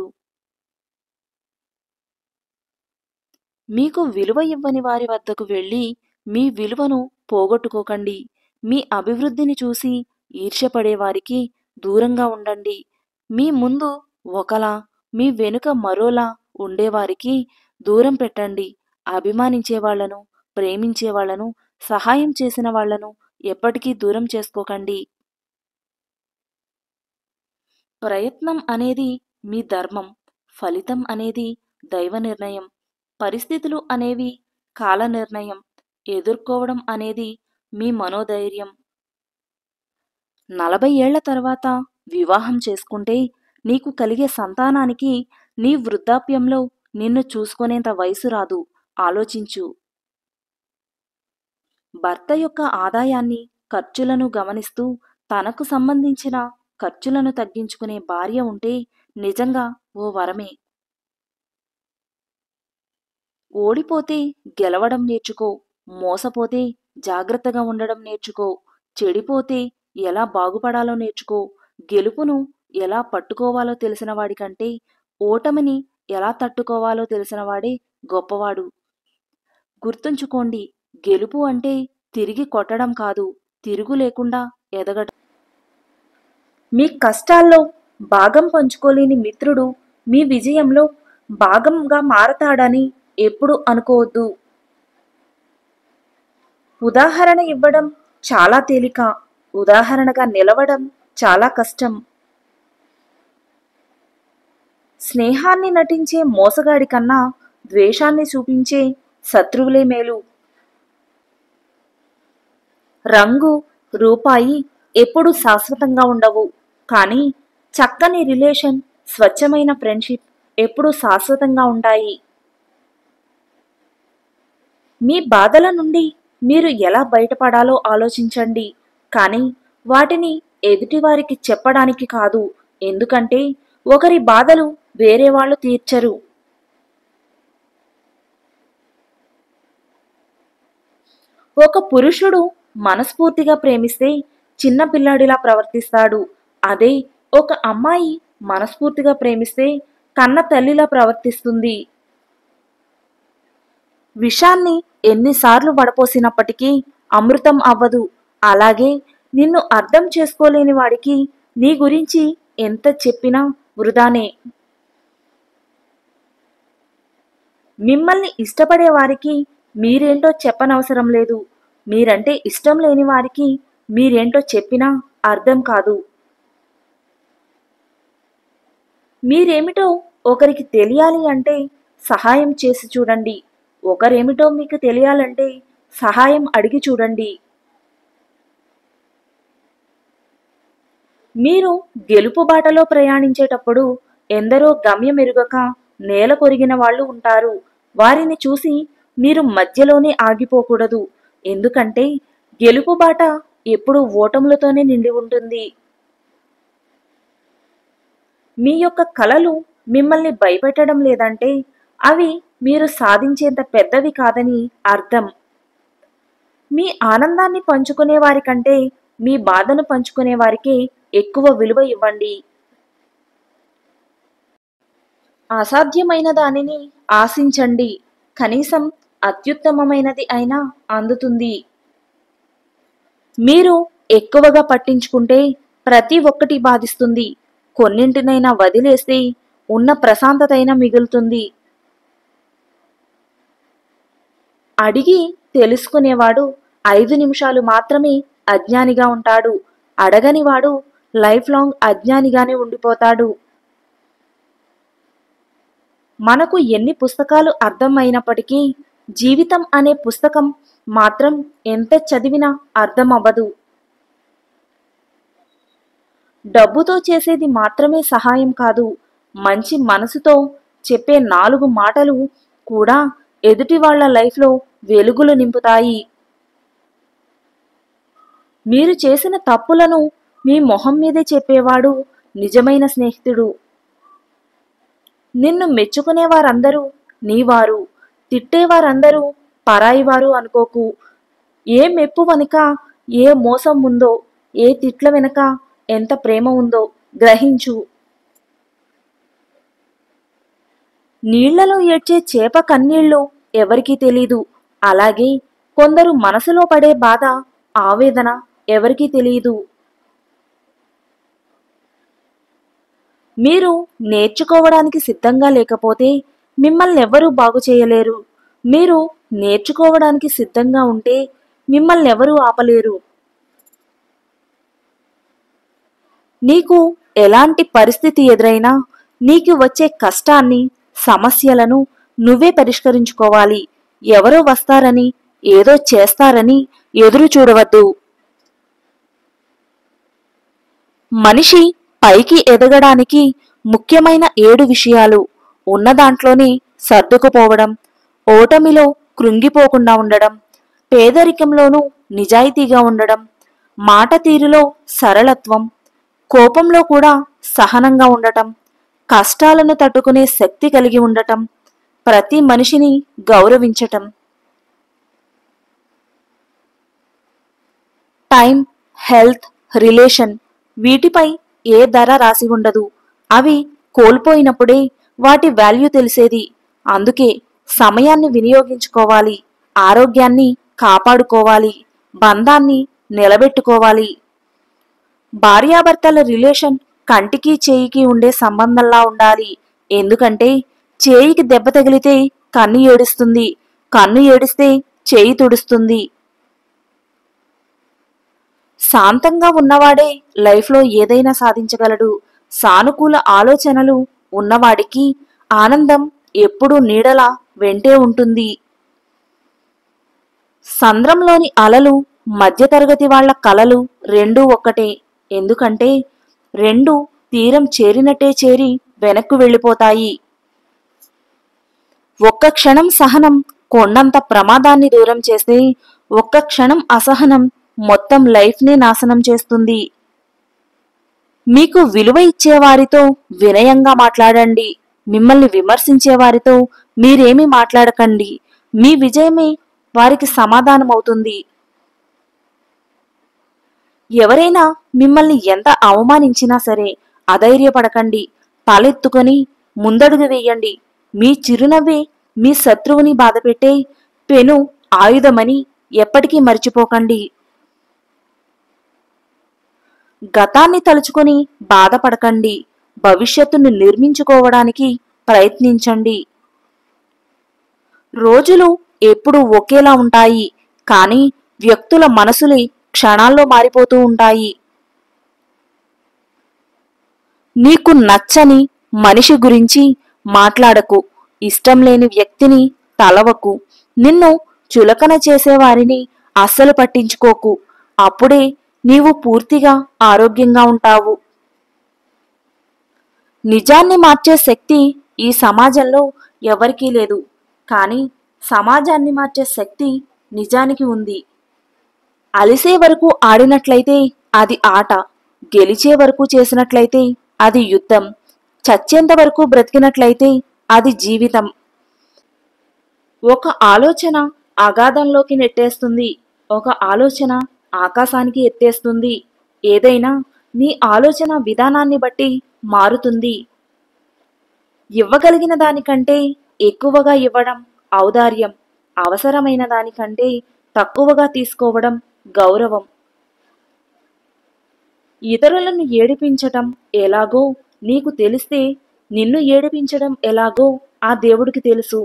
Speaker 1: మీకు విలువ ఇవ్వని వారి వద్దకు వెళ్ళి మీ విలువను పోగొట్టుకోకండి మీ అభివృద్ధిని చూసి ఈర్ష్యపడేవారికి దూరంగా ఉండండి మీ ముందు ఒకలా మీ వెనుక మరోలా ఉండేవారికి దూరం పెట్టండి అభిమానించే వాళ్లను ప్రేమించే వాళ్లను సహాయం చేసిన వాళ్లను ఎప్పటికీ దూరం చేసుకోకండి ప్రయత్నం అనేది మీ ధర్మం ఫలితం అనేది దైవ నిర్ణయం పరిస్థితులు అనేవి కాల నిర్ణయం ఎదుర్కోవడం అనేది మీ మనోధైర్యం నలభై ఏళ్ల తర్వాత వివాహం చేసుకుంటే నీకు కలిగే సంతానానికి నీ వృద్ధాప్యంలో నిన్ను చూసుకునేంత వయసు రాదు ఆలోచించు భర్త యొక్క ఆదాయాన్ని ఖర్చులను గమనిస్తూ తనకు సంబంధించిన ఖర్చులను తగ్గించుకునే భార్య ఉంటే నిజంగా ఓ వరమే ఓడిపోతే గెలవడం నేర్చుకో మోసపోతే జాగ్రత్తగా ఉండడం నేర్చుకో చెడిపోతే ఎలా బాగుపడాలో నేర్చుకో గెలుపును ఎలా పట్టుకోవాలో తెలిసిన వాడికంటే ఓటమిని ఎలా తట్టుకోవాలో తెలిసినవాడే గొప్పవాడు గుర్తుంచుకోండి గెలుపు అంటే తిరిగి కొట్టడం కాదు తిరుగు లేకుండా ఎదగడం మీ కష్టాల్లో భాగం పంచుకోలేని మిత్రుడు మీ విజయంలో భాగంగా మారతాడని ఎప్పుడు అనుకోవద్దు ఉదాహరణ ఇవ్వడం చాలా తేలిక ఉదాహరణగా నిలవడం చాలా కష్టం స్నేహాన్ని నటించే మోసగాడి కన్నా ద్వేషాన్ని చూపించే శత్రువులే మేలు రంగు రూపాయి ఎప్పుడు శాశ్వతంగా ఉండవు కానీ చక్కని రిలేషన్ స్వచ్ఛమైన ఫ్రెండ్షిప్ ఎప్పుడూ శాశ్వతంగా ఉంటాయి మీ బాధల నుండి మీరు ఎలా బయటపడాలో ఆలోచించండి కానీ వాటిని ఎదుటివారికి చెప్పడానికి కాదు ఎందుకంటే ఒకరి బాధలు వేరే వాళ్ళు తీర్చరు ఒక పురుషుడు మనస్ఫూర్తిగా ప్రేమిస్తే చిన్న పిల్లాడిలా ప్రవర్తిస్తాడు అదే ఒక అమ్మాయి మనస్ఫూర్తిగా ప్రేమిస్తే కన్న తల్లిలా ప్రవర్తిస్తుంది విషాన్ని ఎన్నిసార్లు వడపోసినప్పటికీ అమృతం అవ్వదు అలాగే నిన్ను అర్థం చేసుకోలేని వాడికి నీ గురించి ఎంత చెప్పినా వృధానే మిమ్మల్ని ఇష్టపడే వారికి మీరేంటో చెప్పనవసరం లేదు మీరంటే ఇష్టం లేని వారికి మీరేంటో చెప్పినా అర్థం కాదు మీరేమిటో ఒకరికి తెలియాలి అంటే సహాయం చేసి చూడండి ఒకరేమిటో మీకు తెలియాలంటే సహాయం అడిగి చూడండి మీరు గెలుపు బాటలో ప్రయాణించేటప్పుడు ఎందరో గమ్యమెరుగక నేల కొరిగిన వాళ్ళు ఉంటారు వారిని చూసి మీరు మధ్యలోనే ఆగిపోకూడదు ఎందుకంటే గెలుపు బాట ఎప్పుడూ ఓటములతోనే నిండి ఉంటుంది మీ యొక్క కలలు మిమ్మల్ని భయపెట్టడం లేదంటే అవి మీరు సాధించేంత పెద్దవి కాదని అర్థం మీ ఆనందాన్ని పంచుకునే వారి కంటే మీ బాధను పంచుకునే వారికే ఎక్కువ విలువ ఇవ్వండి అసాధ్యమైన దానిని ఆశించండి కనీసం అత్యుత్తమమైనది అయినా అందుతుంది మీరు ఎక్కువగా పట్టించుకుంటే ప్రతి ఒక్కటి బాధిస్తుంది కొన్నింటినైనా వదిలేస్తే ఉన్న ప్రశాంతతైనా మిగులుతుంది అడిగి తెలుసుకునేవాడు ఐదు నిమిషాలు మాత్రమే అజ్ఞానిగా ఉంటాడు అడగనివాడు లైఫ్ లాంగ్ అజ్ఞానిగానే ఉండిపోతాడు మనకు ఎన్ని పుస్తకాలు అర్థం అయినప్పటికీ జీవితం అనే పుస్తకం మాత్రం ఎంత చదివినా అర్థం అవ్వదు డబ్బుతో చేసేది మాత్రమే సహాయం కాదు మంచి మనసుతో చెప్పే నాలుగు మాటలు కూడా ఎదుటి వాళ్ళ లైఫ్లో వెలుగులు నింపుతాయి మీరు చేసిన తప్పులను మీ మొహం మీదే చెప్పేవాడు నిజమైన స్నేహితుడు నిన్ను మెచ్చుకునే వారందరూ నీవారు తిట్టేవారందరూ పరాయివారు అనుకోకు ఏ మెప్పు వెనుక ఏ మోసం ఉందో ఏ తిట్ల వెనుక ఎంత ప్రేమ ఉందో గ్రహించు నీళ్లలో ఏడ్చే చేప కన్నీళ్లు ఎవరికీ తెలీదు అలాగే కొందరు మనసులో పడే బాధ ఆవేదన ఎవరికీ తెలియదు మీరు నేర్చుకోవడానికి సిద్ధంగా లేకపోతే మిమ్మల్ని ఎవరూ బాగు చేయలేరు మీరు నేర్చుకోవడానికి సిద్ధంగా ఉంటే మిమ్మల్ని ఎవరూ ఆపలేరు నీకు ఎలాంటి పరిస్థితి ఎదురైనా నీకు వచ్చే కష్టాన్ని సమస్యలను నువ్వే పరిష్కరించుకోవాలి ఎవరో వస్తారని ఏదో చేస్తారని ఎదురు చూడవద్దు మనిషి పైకి ఎదగడానికి ముఖ్యమైన ఏడు విషయాలు ఉన్న దాంట్లోనే సర్దుకుపోవడం ఓటమిలో కృంగిపోకుండా ఉండడం పేదరికంలోనూ నిజాయితీగా ఉండడం మాట తీరులో సరళత్వం కోపంలో కూడా సహనంగా ఉండటం కష్టాలను తట్టుకునే శక్తి కలిగి ఉండటం ప్రతి మనిషిని గౌరవించటం టైం హెల్త్ రిలేషన్ వీటిపై ఏ ధర రాసి ఉండదు అవి కోల్పోయినప్పుడే వాటి వాల్యూ తెలిసేది అందుకే సమయాన్ని వినియోగించుకోవాలి ఆరోగ్యాన్ని కాపాడుకోవాలి బంధాన్ని నిలబెట్టుకోవాలి భార్యాభర్తల రిలేషన్ కంటికి చేయికి ఉండే సంబంధంలా ఉండాలి ఎందుకంటే చేయికి దెబ్బ తగిలితే కన్ను ఏడుస్తుంది కన్ను ఏడిస్తే చేయి తుడుస్తుంది శాంతంగా ఉన్నవాడే లైఫ్లో ఏదైనా సాధించగలడు సానుకూల ఆలోచనలు ఉన్నవాడికి ఆనందం ఎప్పుడూ నీడలా వెంటే ఉంటుంది సంద్రంలోని అలలు మధ్యతరగతి వాళ్ళ కలలు రెండూ ఒక్కటే ఎందుకంటే రెండు తీరం చేరినట్టే చేరి వెనక్కు వెళ్ళిపోతాయి ఒక్క క్షణం సహనం కొండంత ప్రమాదాన్ని దూరం చేస్తే ఒక్క క్షణం అసహనం మొత్తం లైఫ్ని నాశనం చేస్తుంది మీకు విలువ ఇచ్చేవారితో వినయంగా మాట్లాడండి మిమ్మల్ని విమర్శించేవారితో మీరేమీ మాట్లాడకండి మీ విజయమే వారికి సమాధానమవుతుంది ఎవరైనా మిమ్మల్ని ఎంత అవమానించినా సరే అధైర్యపడకండి తలెత్తుకొని ముందడుగు వేయండి మీ చిరునవ్వే మీ శత్రువుని బాధపెట్టే పెను ఆయుధమని ఎప్పటికీ మర్చిపోకండి గతాన్ని తలుచుకొని బాధపడకండి భవిష్యత్తును నిర్మించుకోవడానికి ప్రయత్నించండి రోజులు ఎప్పుడూ ఒకేలా ఉంటాయి కానీ వ్యక్తుల మనసులే క్షణాల్లో మారిపోతూ ఉంటాయి నీకు నచ్చని మనిషి గురించి మాట్లాడకు ఇష్టం లేని వ్యక్తిని తలవకు నిన్ను చులకన చేసేవారిని అస్సలు పట్టించుకోకు అప్పుడే నీవు పూర్తిగా ఆరోగ్యంగా ఉంటావు నిజాన్ని మార్చే శక్తి ఈ సమాజంలో ఎవరికీ లేదు కానీ సమాజాన్ని మార్చే శక్తి నిజానికి ఉంది అలిసే వరకు ఆడినట్లయితే అది ఆట గెలిచే వరకు చేసినట్లయితే అది యుద్ధం చచ్చేంత వరకు బ్రతికినట్లయితే అది జీవితం ఒక ఆలోచన అగాధంలోకి నెట్టేస్తుంది ఒక ఆలోచన ఆకాశానికి ఎత్తేస్తుంది ఏదైనా నీ ఆలోచన విధానాన్ని బట్టి మారుతుంది ఇవ్వగలిగిన దానికంటే ఎక్కువగా ఇవ్వడం ఔదార్యం అవసరమైన దానికంటే తక్కువగా తీసుకోవడం గౌరవం ఇతరులను ఏడిపించటం ఎలాగో నీకు తెలిస్తే నిన్ను ఏడిపించడం ఎలాగో ఆ దేవుడికి తెలుసు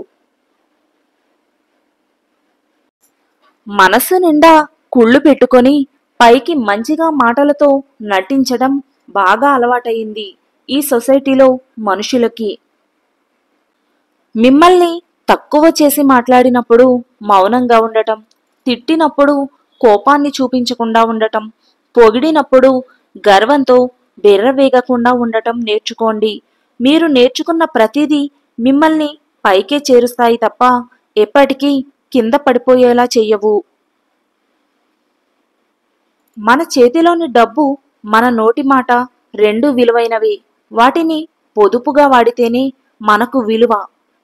Speaker 1: మనసు నిండా కుళ్ళు పెట్టుకొని పైకి మంచిగా మాటలతో నటించడం బాగా అలవాటయింది ఈ సొసైటీలో మనుషులకి మిమ్మల్ని తక్కువ చేసి మాట్లాడినప్పుడు మౌనంగా ఉండటం తిట్టినప్పుడు కోపాన్ని చూపించకుండా ఉండటం పొగిడినప్పుడు గర్వంతో బెర్రవేగకుండా ఉండటం నేర్చుకోండి మీరు నేర్చుకున్న ప్రతిదీ మిమ్మల్ని పైకే చేరుస్తాయి తప్ప ఎప్పటికీ కింద పడిపోయేలా చెయ్యవు మన చేతిలోని డబ్బు మన నోటి మాట రెండు విలువైనవి వాటిని పొదుపుగా వాడితేనే మనకు విలువ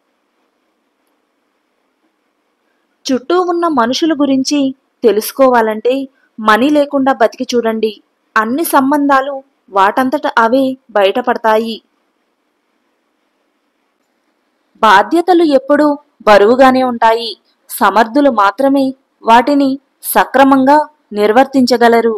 Speaker 1: చుట్టూ ఉన్న మనుషుల గురించి తెలుసుకోవాలంటే మనీ లేకుండా బతికి చూడండి అన్ని సంబంధాలు వాటంతట అవే బయటపడతాయి బాధ్యతలు ఎప్పుడూ బరువుగానే ఉంటాయి సమర్థులు మాత్రమే వాటిని సక్రమంగా నిర్వర్తించగలరు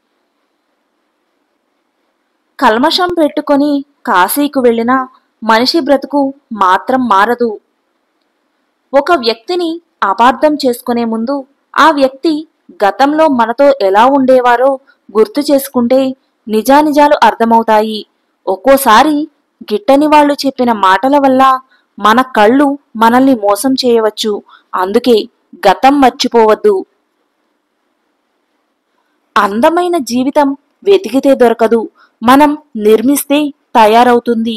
Speaker 1: కల్మషం పెట్టుకొని కాశీకు వెళ్ళిన మనిషి బ్రతుకు మాత్రం మారదు ఒక వ్యక్తిని అపార్థం చేసుకునే ముందు ఆ వ్యక్తి గతంలో మనతో ఎలా ఉండేవారో గుర్తు చేసుకుంటే నిజానిజాలు అర్థమవుతాయి ఒక్కోసారి గిట్టని వాళ్ళు చెప్పిన మాటల వల్ల మన కళ్ళు మనల్ని మోసం చేయవచ్చు అందుకే గతం మర్చిపోవద్దు అందమైన జీవితం వెతికితే దొరకదు మనం నిర్మిస్తే తయారవుతుంది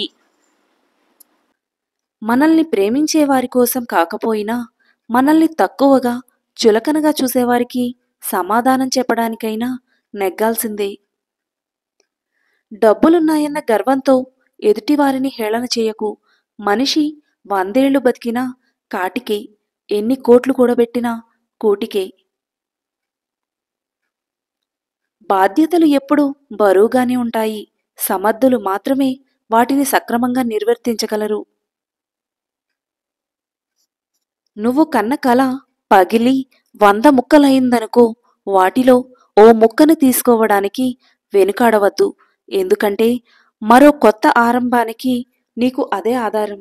Speaker 1: మనల్ని ప్రేమించే వారి కోసం కాకపోయినా మనల్ని తక్కువగా చులకనగా చూసేవారికి సమాధానం చెప్పడానికైనా నెగ్గాల్సిందే డబ్బులున్నాయన్న గర్వంతో ఎదుటివారిని హేళన చేయకు మనిషి వందేళ్లు బతికినా కాటికే ఎన్ని కోట్లు కూడబెట్టినా కూటికే బాధ్యతలు ఎప్పుడూ బరువుగానే ఉంటాయి సమర్థులు మాత్రమే వాటిని సక్రమంగా నిర్వర్తించగలరు నువ్వు కన్న కల పగిలి వంద ముక్కలయిందనుకో వాటిలో ఓ ముక్కను తీసుకోవడానికి వెనుకాడవద్దు ఎందుకంటే మరో కొత్త ఆరంభానికి నీకు అదే ఆధారం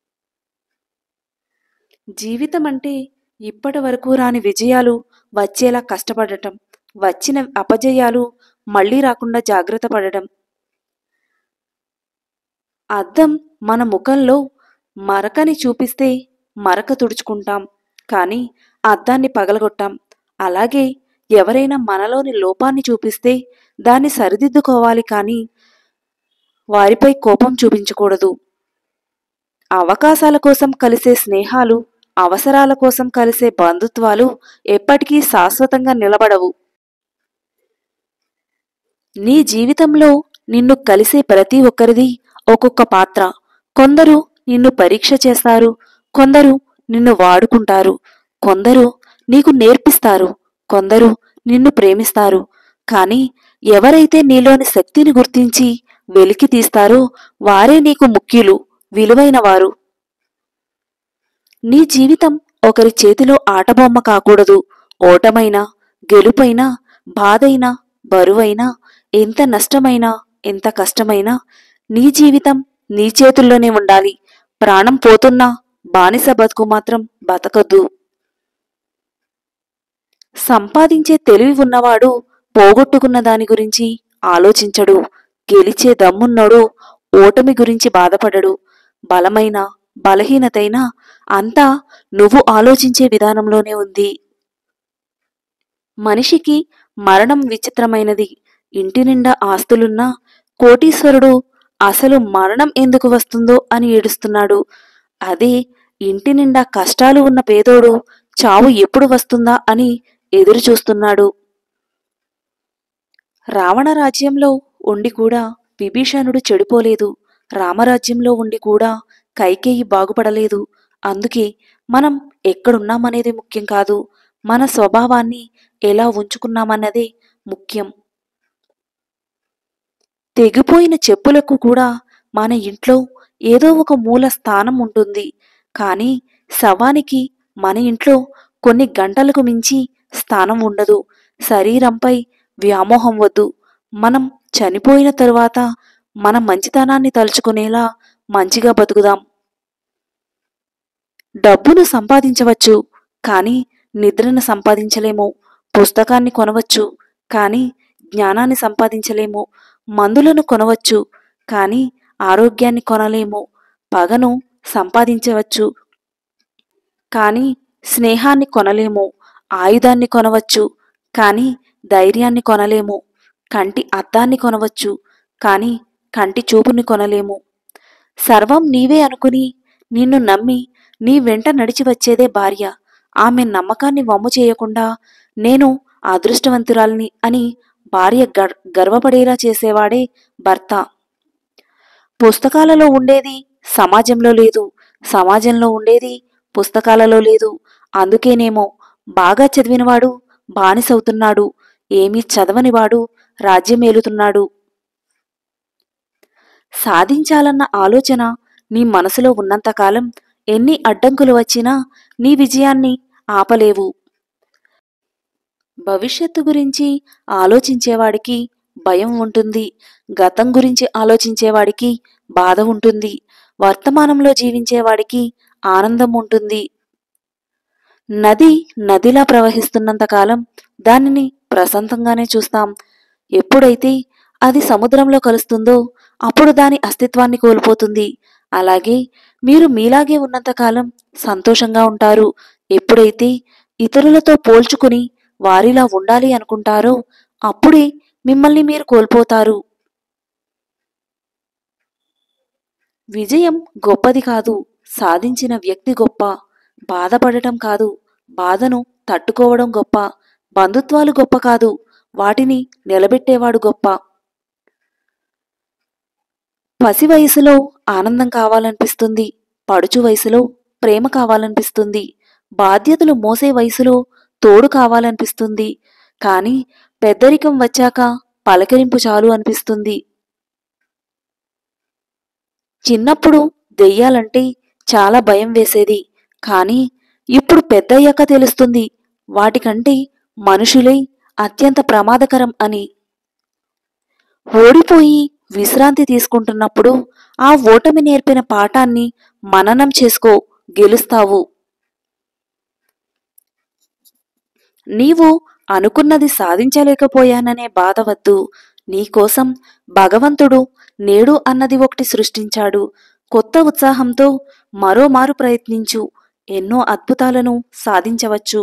Speaker 1: జీవితం అంటే ఇప్పటి వరకు రాని విజయాలు వచ్చేలా కష్టపడటం వచ్చిన అపజయాలు మళ్ళీ రాకుండా జాగ్రత్త పడడం అద్దం మన ముఖంలో మరకని చూపిస్తే మరక తుడుచుకుంటాం కానీ అద్దాన్ని పగలగొట్టాం అలాగే ఎవరైనా మనలోని లోపాన్ని చూపిస్తే దాన్ని సరిదిద్దుకోవాలి కానీ వారిపై కోపం చూపించకూడదు అవకాశాల కోసం కలిసే స్నేహాలు అవసరాల కోసం కలిసే బంధుత్వాలు ఎప్పటికీ శాశ్వతంగా నిలబడవు నీ జీవితంలో నిన్ను కలిసే ప్రతి ఒక్కరిది ఒక్కొక్క పాత్ర కొందరు నిన్ను పరీక్ష చేస్తారు కొందరు నిన్ను వాడుకుంటారు కొందరు నీకు నేర్పిస్తారు కొందరు నిన్ను ప్రేమిస్తారు కానీ ఎవరైతే నీలోని శక్తిని గుర్తించి వెలికి తీస్తారో వారే నీకు ముఖ్యులు విలువైన వారు నీ జీవితం ఒకరి చేతిలో ఆటబొమ్మ కాకూడదు ఓటమైనా గెలుపైనా బాధైనా బరువైనా ఎంత నష్టమైనా ఎంత కష్టమైనా నీ జీవితం నీ చేతుల్లోనే ఉండాలి ప్రాణం పోతున్నా బానిస బతుకు మాత్రం బతకద్దు సంపాదించే తెలివి ఉన్నవాడు పోగొట్టుకున్న దాని గురించి ఆలోచించడు గెలిచే దమ్మున్నోడు ఓటమి గురించి బాధపడడు బలమైన బలహీనతైనా అంతా నువ్వు ఆలోచించే విధానంలోనే ఉంది మనిషికి మరణం విచిత్రమైనది ఇంటి నిండా ఆస్తులున్నా కోటీశ్వరుడు అసలు మరణం ఎందుకు వస్తుందో అని ఏడుస్తున్నాడు అదే ఇంటి నిండా కష్టాలు ఉన్న పేదోడు చావు ఎప్పుడు వస్తుందా అని ఎదురు చూస్తున్నాడు రావణ రాజ్యంలో ఉండి కూడా విభీషణుడు చెడిపోలేదు రామరాజ్యంలో ఉండి కూడా కైకేయి బాగుపడలేదు అందుకే మనం ఎక్కడున్నామనేది ముఖ్యం కాదు మన స్వభావాన్ని ఎలా ఉంచుకున్నామన్నదే ముఖ్యం తెగిపోయిన చెప్పులకు కూడా మన ఇంట్లో ఏదో ఒక మూల స్థానం ఉంటుంది కానీ శవానికి మన ఇంట్లో కొన్ని గంటలకు మించి స్థానం ఉండదు శరీరంపై వ్యామోహం వద్దు మనం చనిపోయిన తరువాత మన మంచితనాన్ని తలుచుకునేలా మంచిగా బతుకుదాం డబ్బును సంపాదించవచ్చు కానీ నిద్రను సంపాదించలేము పుస్తకాన్ని కొనవచ్చు కానీ జ్ఞానాన్ని సంపాదించలేము మందులను కొనవచ్చు కానీ ఆరోగ్యాన్ని కొనలేము పగను సంపాదించవచ్చు కానీ స్నేహాన్ని కొనలేము ఆయుధాన్ని కొనవచ్చు కానీ ధైర్యాన్ని కొనలేము కంటి అద్దాన్ని కొనవచ్చు కానీ కంటి చూపుని కొనలేము సర్వం నీవే అనుకుని నిన్ను నమ్మి నీ వెంట నడిచి వచ్చేదే భార్య ఆమె నమ్మకాన్ని వమ్ము చేయకుండా నేను అదృష్టవంతురాలిని అని భార్య గర్ గర్వపడేలా చేసేవాడే భర్త పుస్తకాలలో ఉండేది సమాజంలో లేదు సమాజంలో ఉండేది పుస్తకాలలో లేదు అందుకేనేమో బాగా చదివినవాడు బానిసవుతున్నాడు ఏమీ చదవనివాడు రాజ్యమేలుతున్నాడు సాధించాలన్న ఆలోచన నీ మనసులో ఉన్నంతకాలం ఎన్ని అడ్డంకులు వచ్చినా నీ విజయాన్ని ఆపలేవు భవిష్యత్తు గురించి ఆలోచించేవాడికి భయం ఉంటుంది గతం గురించి ఆలోచించేవాడికి బాధ ఉంటుంది వర్తమానంలో జీవించేవాడికి ఆనందం ఉంటుంది నది నదిలా ప్రవహిస్తున్నంతకాలం దానిని ప్రశాంతంగానే చూస్తాం ఎప్పుడైతే అది సముద్రంలో కలుస్తుందో అప్పుడు దాని అస్తిత్వాన్ని కోల్పోతుంది అలాగే మీరు మీలాగే ఉన్నంతకాలం సంతోషంగా ఉంటారు ఎప్పుడైతే ఇతరులతో పోల్చుకుని వారిలా ఉండాలి అనుకుంటారో అప్పుడే మిమ్మల్ని మీరు కోల్పోతారు విజయం గొప్పది కాదు సాధించిన వ్యక్తి గొప్ప బాధపడటం కాదు బాధను తట్టుకోవడం గొప్ప బంధుత్వాలు గొప్ప కాదు వాటిని నిలబెట్టేవాడు గొప్ప పసి వయసులో ఆనందం కావాలనిపిస్తుంది పడుచు వయసులో ప్రేమ కావాలనిపిస్తుంది బాధ్యతలు మోసే వయసులో తోడు కావాలనిపిస్తుంది కానీ పెద్దరికం వచ్చాక పలకరింపు చాలు అనిపిస్తుంది చిన్నప్పుడు దెయ్యాలంటే చాలా భయం వేసేది కానీ ఇప్పుడు పెద్దయ్యాక తెలుస్తుంది వాటికంటే మనుషులే అత్యంత ప్రమాదకరం అని ఓడిపోయి విశ్రాంతి తీసుకుంటున్నప్పుడు ఆ ఓటమి నేర్పిన పాఠాన్ని మననం చేసుకో గెలుస్తావు నీవు అనుకున్నది సాధించలేకపోయాననే బాధ వద్దు నీకోసం భగవంతుడు నేడు అన్నది ఒకటి సృష్టించాడు కొత్త ఉత్సాహంతో మరోమారు ప్రయత్నించు ఎన్నో అద్భుతాలను సాధించవచ్చు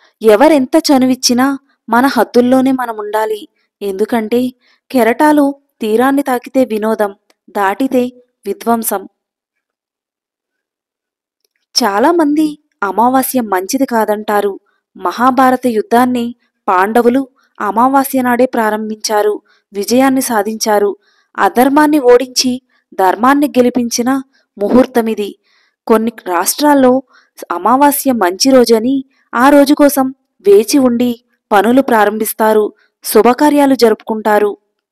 Speaker 1: ఎవరెంత చనువిచ్చినా మన హద్దుల్లోనే మనం ఉండాలి ఎందుకంటే కెరటాలు తీరాన్ని తాకితే వినోదం దాటితే విధ్వంసం చాలామంది అమావాస్య మంచిది కాదంటారు మహాభారత యుద్ధాన్ని పాండవులు అమావాస్య నాడే ప్రారంభించారు విజయాన్ని సాధించారు అధర్మాన్ని ఓడించి ధర్మాన్ని గెలిపించిన ముహూర్తమిది కొన్ని రాష్ట్రాల్లో అమావాస్య మంచి రోజని ఆ రోజు కోసం వేచి ఉండి పనులు ప్రారంభిస్తారు శుభకార్యాలు జరుపుకుంటారు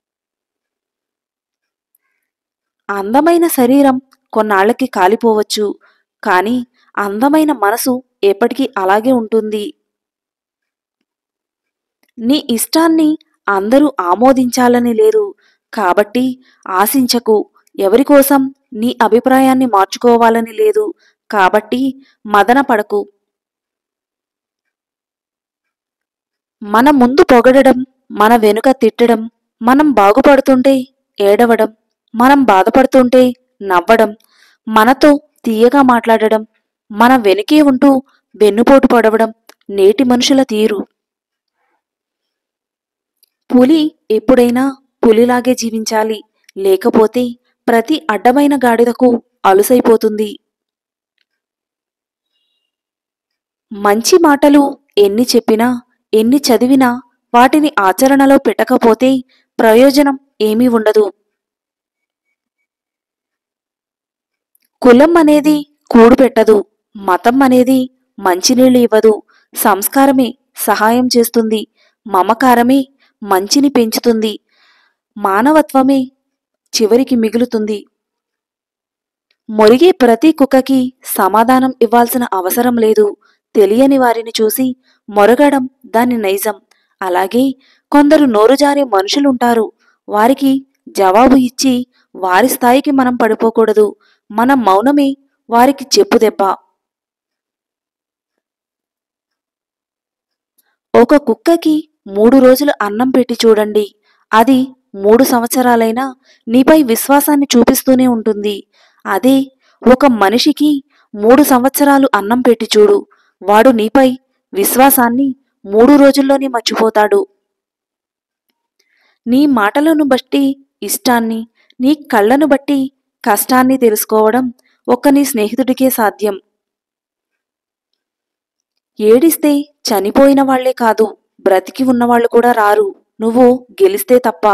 Speaker 1: అందమైన శరీరం కొన్నాళ్లకి కాలిపోవచ్చు కానీ అందమైన మనసు ఎప్పటికీ అలాగే ఉంటుంది నీ ఇష్టాన్ని అందరూ ఆమోదించాలని లేదు కాబట్టి ఆశించకు ఎవరి కోసం నీ అభిప్రాయాన్ని మార్చుకోవాలని లేదు కాబట్టి మదన పడకు మన ముందు పొగడడం మన వెనుక తిట్టడం మనం బాగుపడుతుంటే ఏడవడం మనం బాధపడుతుంటే నవ్వడం మనతో తీయగా మాట్లాడడం మన వెనుకే ఉంటూ వెన్నుపోటు పడవడం నేటి మనుషుల తీరు పులి ఎప్పుడైనా పులిలాగే జీవించాలి లేకపోతే ప్రతి అడ్డమైన గాడిదకు అలుసైపోతుంది మంచి మాటలు ఎన్ని చెప్పినా ఎన్ని చదివినా వాటిని ఆచరణలో పెట్టకపోతే ప్రయోజనం ఏమీ ఉండదు కులం అనేది కూడు పెట్టదు మతం అనేది మంచినీళ్ళు ఇవ్వదు సంస్కారమే సహాయం చేస్తుంది మమకారమే మంచిని పెంచుతుంది మానవత్వమే చివరికి మిగులుతుంది మొరిగే ప్రతి కుక్కకి సమాధానం ఇవ్వాల్సిన అవసరం లేదు తెలియని వారిని చూసి మొరగడం దాని నైజం అలాగే కొందరు నోరుజారే మనుషులుంటారు వారికి జవాబు ఇచ్చి వారి స్థాయికి మనం పడిపోకూడదు మన మౌనమే వారికి చెప్పుదెబ్బ ఒక కుక్కకి మూడు రోజులు అన్నం పెట్టి చూడండి అది మూడు సంవత్సరాలైనా నీపై విశ్వాసాన్ని చూపిస్తూనే ఉంటుంది అదే ఒక మనిషికి మూడు సంవత్సరాలు అన్నం పెట్టి చూడు వాడు నీపై విశ్వాసాన్ని మూడు రోజుల్లోనే మర్చిపోతాడు నీ మాటలను బట్టి ఇష్టాన్ని నీ కళ్ళను బట్టి కష్టాన్ని తెలుసుకోవడం ఒక్క నీ స్నేహితుడికే సాధ్యం ఏడిస్తే చనిపోయిన వాళ్లే కాదు బ్రతికి ఉన్నవాళ్లు కూడా రారు నువ్వు గెలిస్తే తప్ప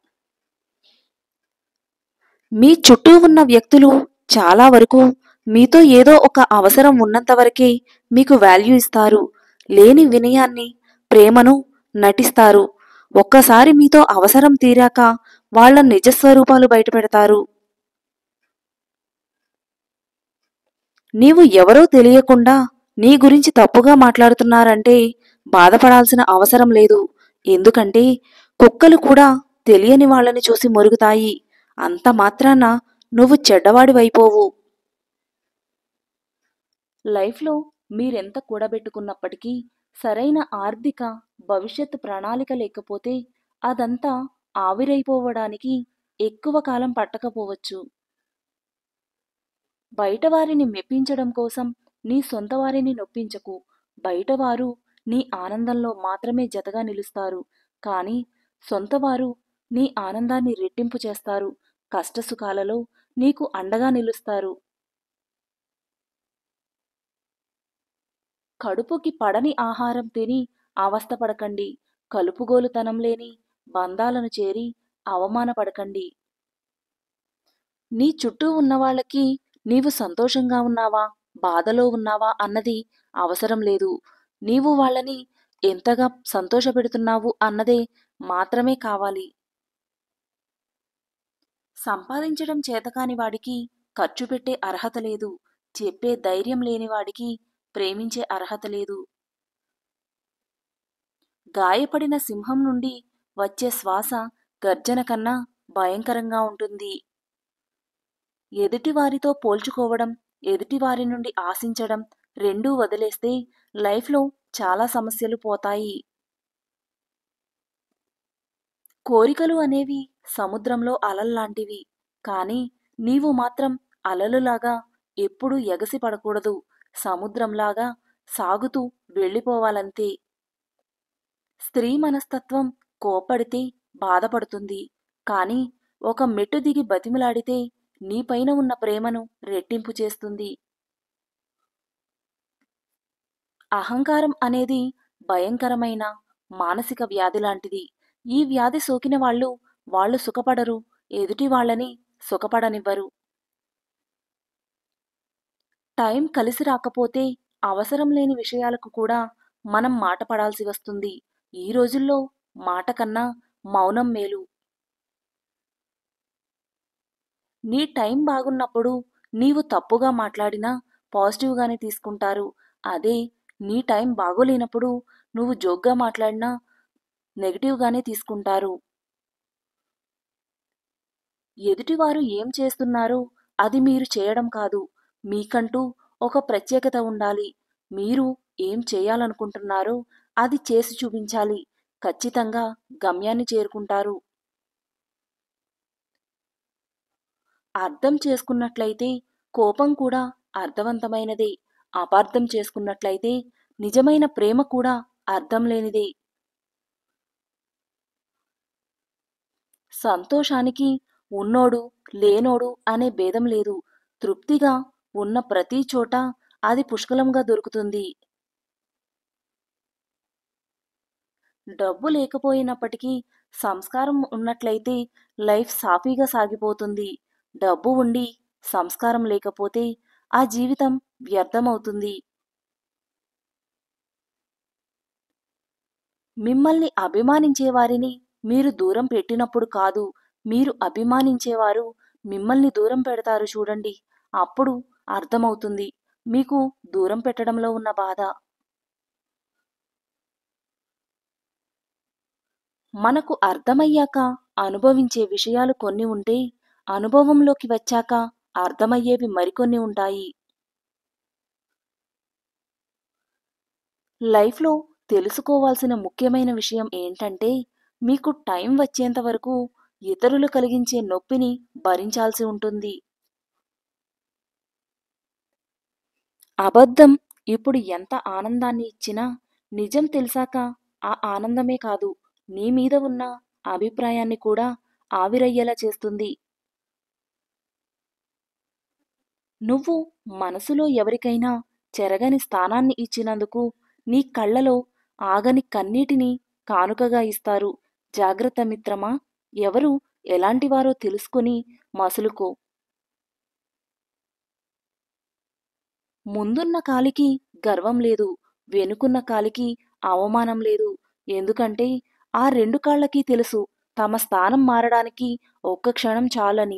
Speaker 1: మీ చుట్టూ ఉన్న వ్యక్తులు చాలా వరకు మీతో ఏదో ఒక అవసరం ఉన్నంత వరకే మీకు వాల్యూ ఇస్తారు లేని వినయాన్ని ప్రేమను నటిస్తారు ఒక్కసారి మీతో అవసరం తీరాక వాళ్ళ నిజస్వరూపాలు బయటపెడతారు నీవు ఎవరో తెలియకుండా నీ గురించి తప్పుగా మాట్లాడుతున్నారంటే బాధపడాల్సిన అవసరం లేదు ఎందుకంటే కుక్కలు కూడా తెలియని వాళ్ళని చూసి మొరుగుతాయి అంత మాత్రాన నువ్వు చెడ్డవాడివైపోవు లైఫ్లో మీరెంత కూడబెట్టుకున్నప్పటికీ సరైన ఆర్థిక భవిష్యత్తు ప్రణాళిక లేకపోతే అదంతా ఆవిరైపోవడానికి ఎక్కువ కాలం పట్టకపోవచ్చు బయటవారిని మెప్పించడం కోసం నీ సొంత వారిని నొప్పించకు బయటవారు నీ ఆనందంలో మాత్రమే జతగా నిలుస్తారు కానీ సొంతవారు నీ ఆనందాన్ని రెట్టింపు చేస్తారు కష్టసుఖాలలో నీకు అండగా నిలుస్తారు కడుపుకి పడని ఆహారం తిని అవస్థపడకండి కలుపుగోలుతనం లేని బంధాలను చేరి అవమానపడకండి నీ చుట్టూ ఉన్నవాళ్ళకి నీవు సంతోషంగా ఉన్నావా బాధలో ఉన్నావా అన్నది అవసరం లేదు నీవు వాళ్ళని ఎంతగా సంతోషపెడుతున్నావు అన్నదే మాత్రమే కావాలి సంపాదించడం చేతకాని వాడికి ఖర్చు పెట్టే అర్హత లేదు చెప్పే ధైర్యం లేని వాడికి ప్రేమించే అర్హత లేదు గాయపడిన సింహం నుండి వచ్చే శ్వాస గర్జన కన్నా భయంకరంగా ఉంటుంది ఎదుటివారితో పోల్చుకోవడం ఎదుటివారి నుండి ఆశించడం రెండూ వదిలేస్తే లైఫ్లో చాలా సమస్యలు పోతాయి కోరికలు అనేవి సముద్రంలో అలల్లాంటివి కానీ నీవు మాత్రం అలలులాగా ఎప్పుడూ ఎగసి పడకూడదు సముద్రంలాగా సాగుతూ వెళ్ళిపోవాలంతే స్త్రీ మనస్తత్వం కోపడితే బాధపడుతుంది కానీ ఒక మెట్టు దిగి బతిమిలాడితే నీపైన ఉన్న ప్రేమను రెట్టింపు చేస్తుంది అహంకారం అనేది భయంకరమైన మానసిక వ్యాధి లాంటిది ఈ వ్యాధి సోకిన వాళ్ళు వాళ్ళు సుఖపడరు ఎదుటి వాళ్ళని సుఖపడనివ్వరు టైం కలిసి రాకపోతే అవసరం లేని విషయాలకు కూడా మనం మాట పడాల్సి వస్తుంది ఈ రోజుల్లో మాట కన్నా మౌనం మేలు నీ టైం బాగున్నప్పుడు నీవు తప్పుగా మాట్లాడినా పాజిటివ్గానే తీసుకుంటారు అదే నీ టైం బాగోలేనప్పుడు నువ్వు జోక్గా మాట్లాడినా నెగిటివ్గానే తీసుకుంటారు ఎదుటివారు ఏం చేస్తున్నారో అది మీరు చేయడం కాదు మీకంటూ ఒక ప్రత్యేకత ఉండాలి మీరు ఏం చేయాలనుకుంటున్నారో అది చేసి చూపించాలి ఖచ్చితంగా గమ్యాన్ని చేరుకుంటారు అర్థం చేసుకున్నట్లయితే కోపం కూడా అర్థవంతమైనదే అపార్థం చేసుకున్నట్లయితే నిజమైన ప్రేమ కూడా అర్థం లేనిదే సంతోషానికి ఉన్నోడు లేనోడు అనే భేదం లేదు తృప్తిగా ఉన్న ప్రతి చోట అది పుష్కలంగా దొరుకుతుంది డబ్బు లేకపోయినప్పటికీ సంస్కారం ఉన్నట్లయితే లైఫ్ సాఫీగా సాగిపోతుంది డబ్బు ఉండి సంస్కారం లేకపోతే ఆ జీవితం వ్యర్థమవుతుంది మిమ్మల్ని అభిమానించే వారిని మీరు దూరం పెట్టినప్పుడు కాదు మీరు అభిమానించేవారు మిమ్మల్ని దూరం పెడతారు చూడండి అప్పుడు అర్థమవుతుంది మీకు దూరం పెట్టడంలో ఉన్న బాధ మనకు అర్థమయ్యాక అనుభవించే విషయాలు కొన్ని ఉంటే అనుభవంలోకి వచ్చాక అర్థమయ్యేవి మరికొన్ని ఉంటాయి లైఫ్లో తెలుసుకోవాల్సిన ముఖ్యమైన విషయం ఏంటంటే మీకు టైం వచ్చేంత వరకు ఇతరులు కలిగించే నొప్పిని భరించాల్సి ఉంటుంది అబద్ధం ఇప్పుడు ఎంత ఆనందాన్ని ఇచ్చినా నిజం తెలిసాక ఆ ఆనందమే కాదు నీ మీద ఉన్న అభిప్రాయాన్ని కూడా ఆవిరయ్యేలా చేస్తుంది నువ్వు మనసులో ఎవరికైనా చెరగని స్థానాన్ని ఇచ్చినందుకు నీ కళ్ళలో ఆగని కన్నీటిని కానుకగా ఇస్తారు జాగ్రత్త మిత్రమా ఎవరు ఎలాంటివారో తెలుసుకుని మసులుకో ముందున్న కాలికి గర్వం లేదు వెనుకున్న కాలికి అవమానం లేదు ఎందుకంటే ఆ రెండు కాళ్ళకి తెలుసు తమ స్థానం మారడానికి ఒక్క క్షణం చాలని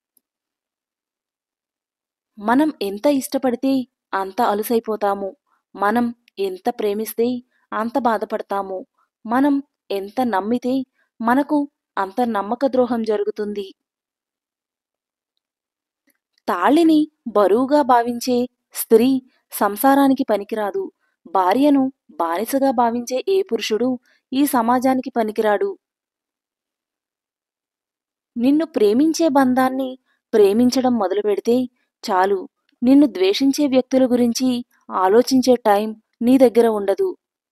Speaker 1: మనం ఎంత ఇష్టపడితే అంత అలుసైపోతాము మనం ఎంత ప్రేమిస్తే అంత బాధపడతాము మనం ఎంత నమ్మితే మనకు అంత నమ్మక ద్రోహం జరుగుతుంది తాళిని బరువుగా భావించే స్త్రీ సంసారానికి పనికిరాదు భార్యను బానిసగా భావించే ఏ పురుషుడు ఈ సమాజానికి పనికిరాడు నిన్ను ప్రేమించే బంధాన్ని ప్రేమించడం మొదలు పెడితే చాలు నిన్ను ద్వేషించే వ్యక్తుల గురించి ఆలోచించే టైం నీ దగ్గర ఉండదు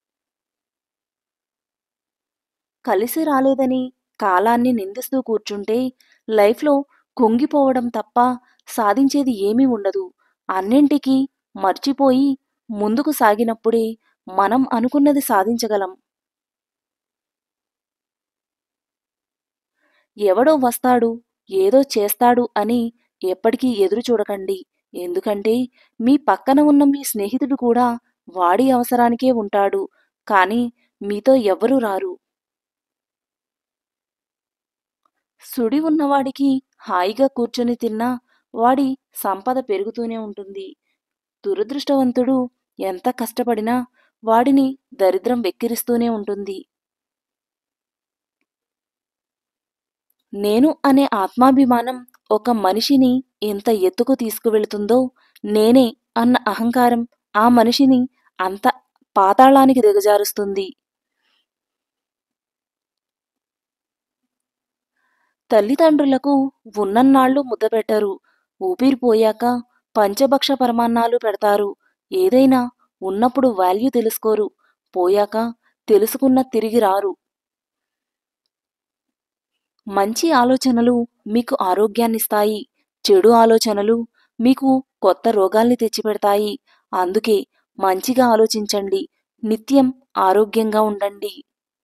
Speaker 1: కలిసి రాలేదని కాలాన్ని నిందిస్తూ కూర్చుంటే లైఫ్లో కుంగిపోవడం తప్ప సాధించేది ఏమీ ఉండదు అన్నింటికీ మర్చిపోయి ముందుకు సాగినప్పుడే మనం అనుకున్నది సాధించగలం ఎవడో వస్తాడు ఏదో చేస్తాడు అని ఎప్పటికీ ఎదురు చూడకండి ఎందుకంటే మీ పక్కన ఉన్న మీ స్నేహితుడు కూడా వాడి అవసరానికే ఉంటాడు కానీ మీతో ఎవ్వరూ రారు సుడి ఉన్నవాడికి హాయిగా కూర్చొని తిన్నా వాడి సంపద పెరుగుతూనే ఉంటుంది దురదృష్టవంతుడు ఎంత కష్టపడినా వాడిని దరిద్రం వెక్కిరిస్తూనే ఉంటుంది నేను అనే ఆత్మాభిమానం ఒక మనిషిని ఎంత ఎత్తుకు తీసుకువెళుతుందో నేనే అన్న అహంకారం ఆ మనిషిని అంత పాతాళానికి దిగజారుస్తుంది తల్లిదండ్రులకు ఉన్నన్నాళ్ళు ముద్ద పెట్టరు ఊపిరిపోయాక పంచభక్ష పరమాన్నాలు పెడతారు ఏదైనా ఉన్నప్పుడు వాల్యూ తెలుసుకోరు పోయాక తెలుసుకున్న తిరిగి రారు మంచి ఆలోచనలు మీకు ఆరోగ్యాన్నిస్తాయి చెడు ఆలోచనలు మీకు కొత్త రోగాల్ని తెచ్చిపెడతాయి అందుకే మంచిగా ఆలోచించండి నిత్యం ఆరోగ్యంగా ఉండండి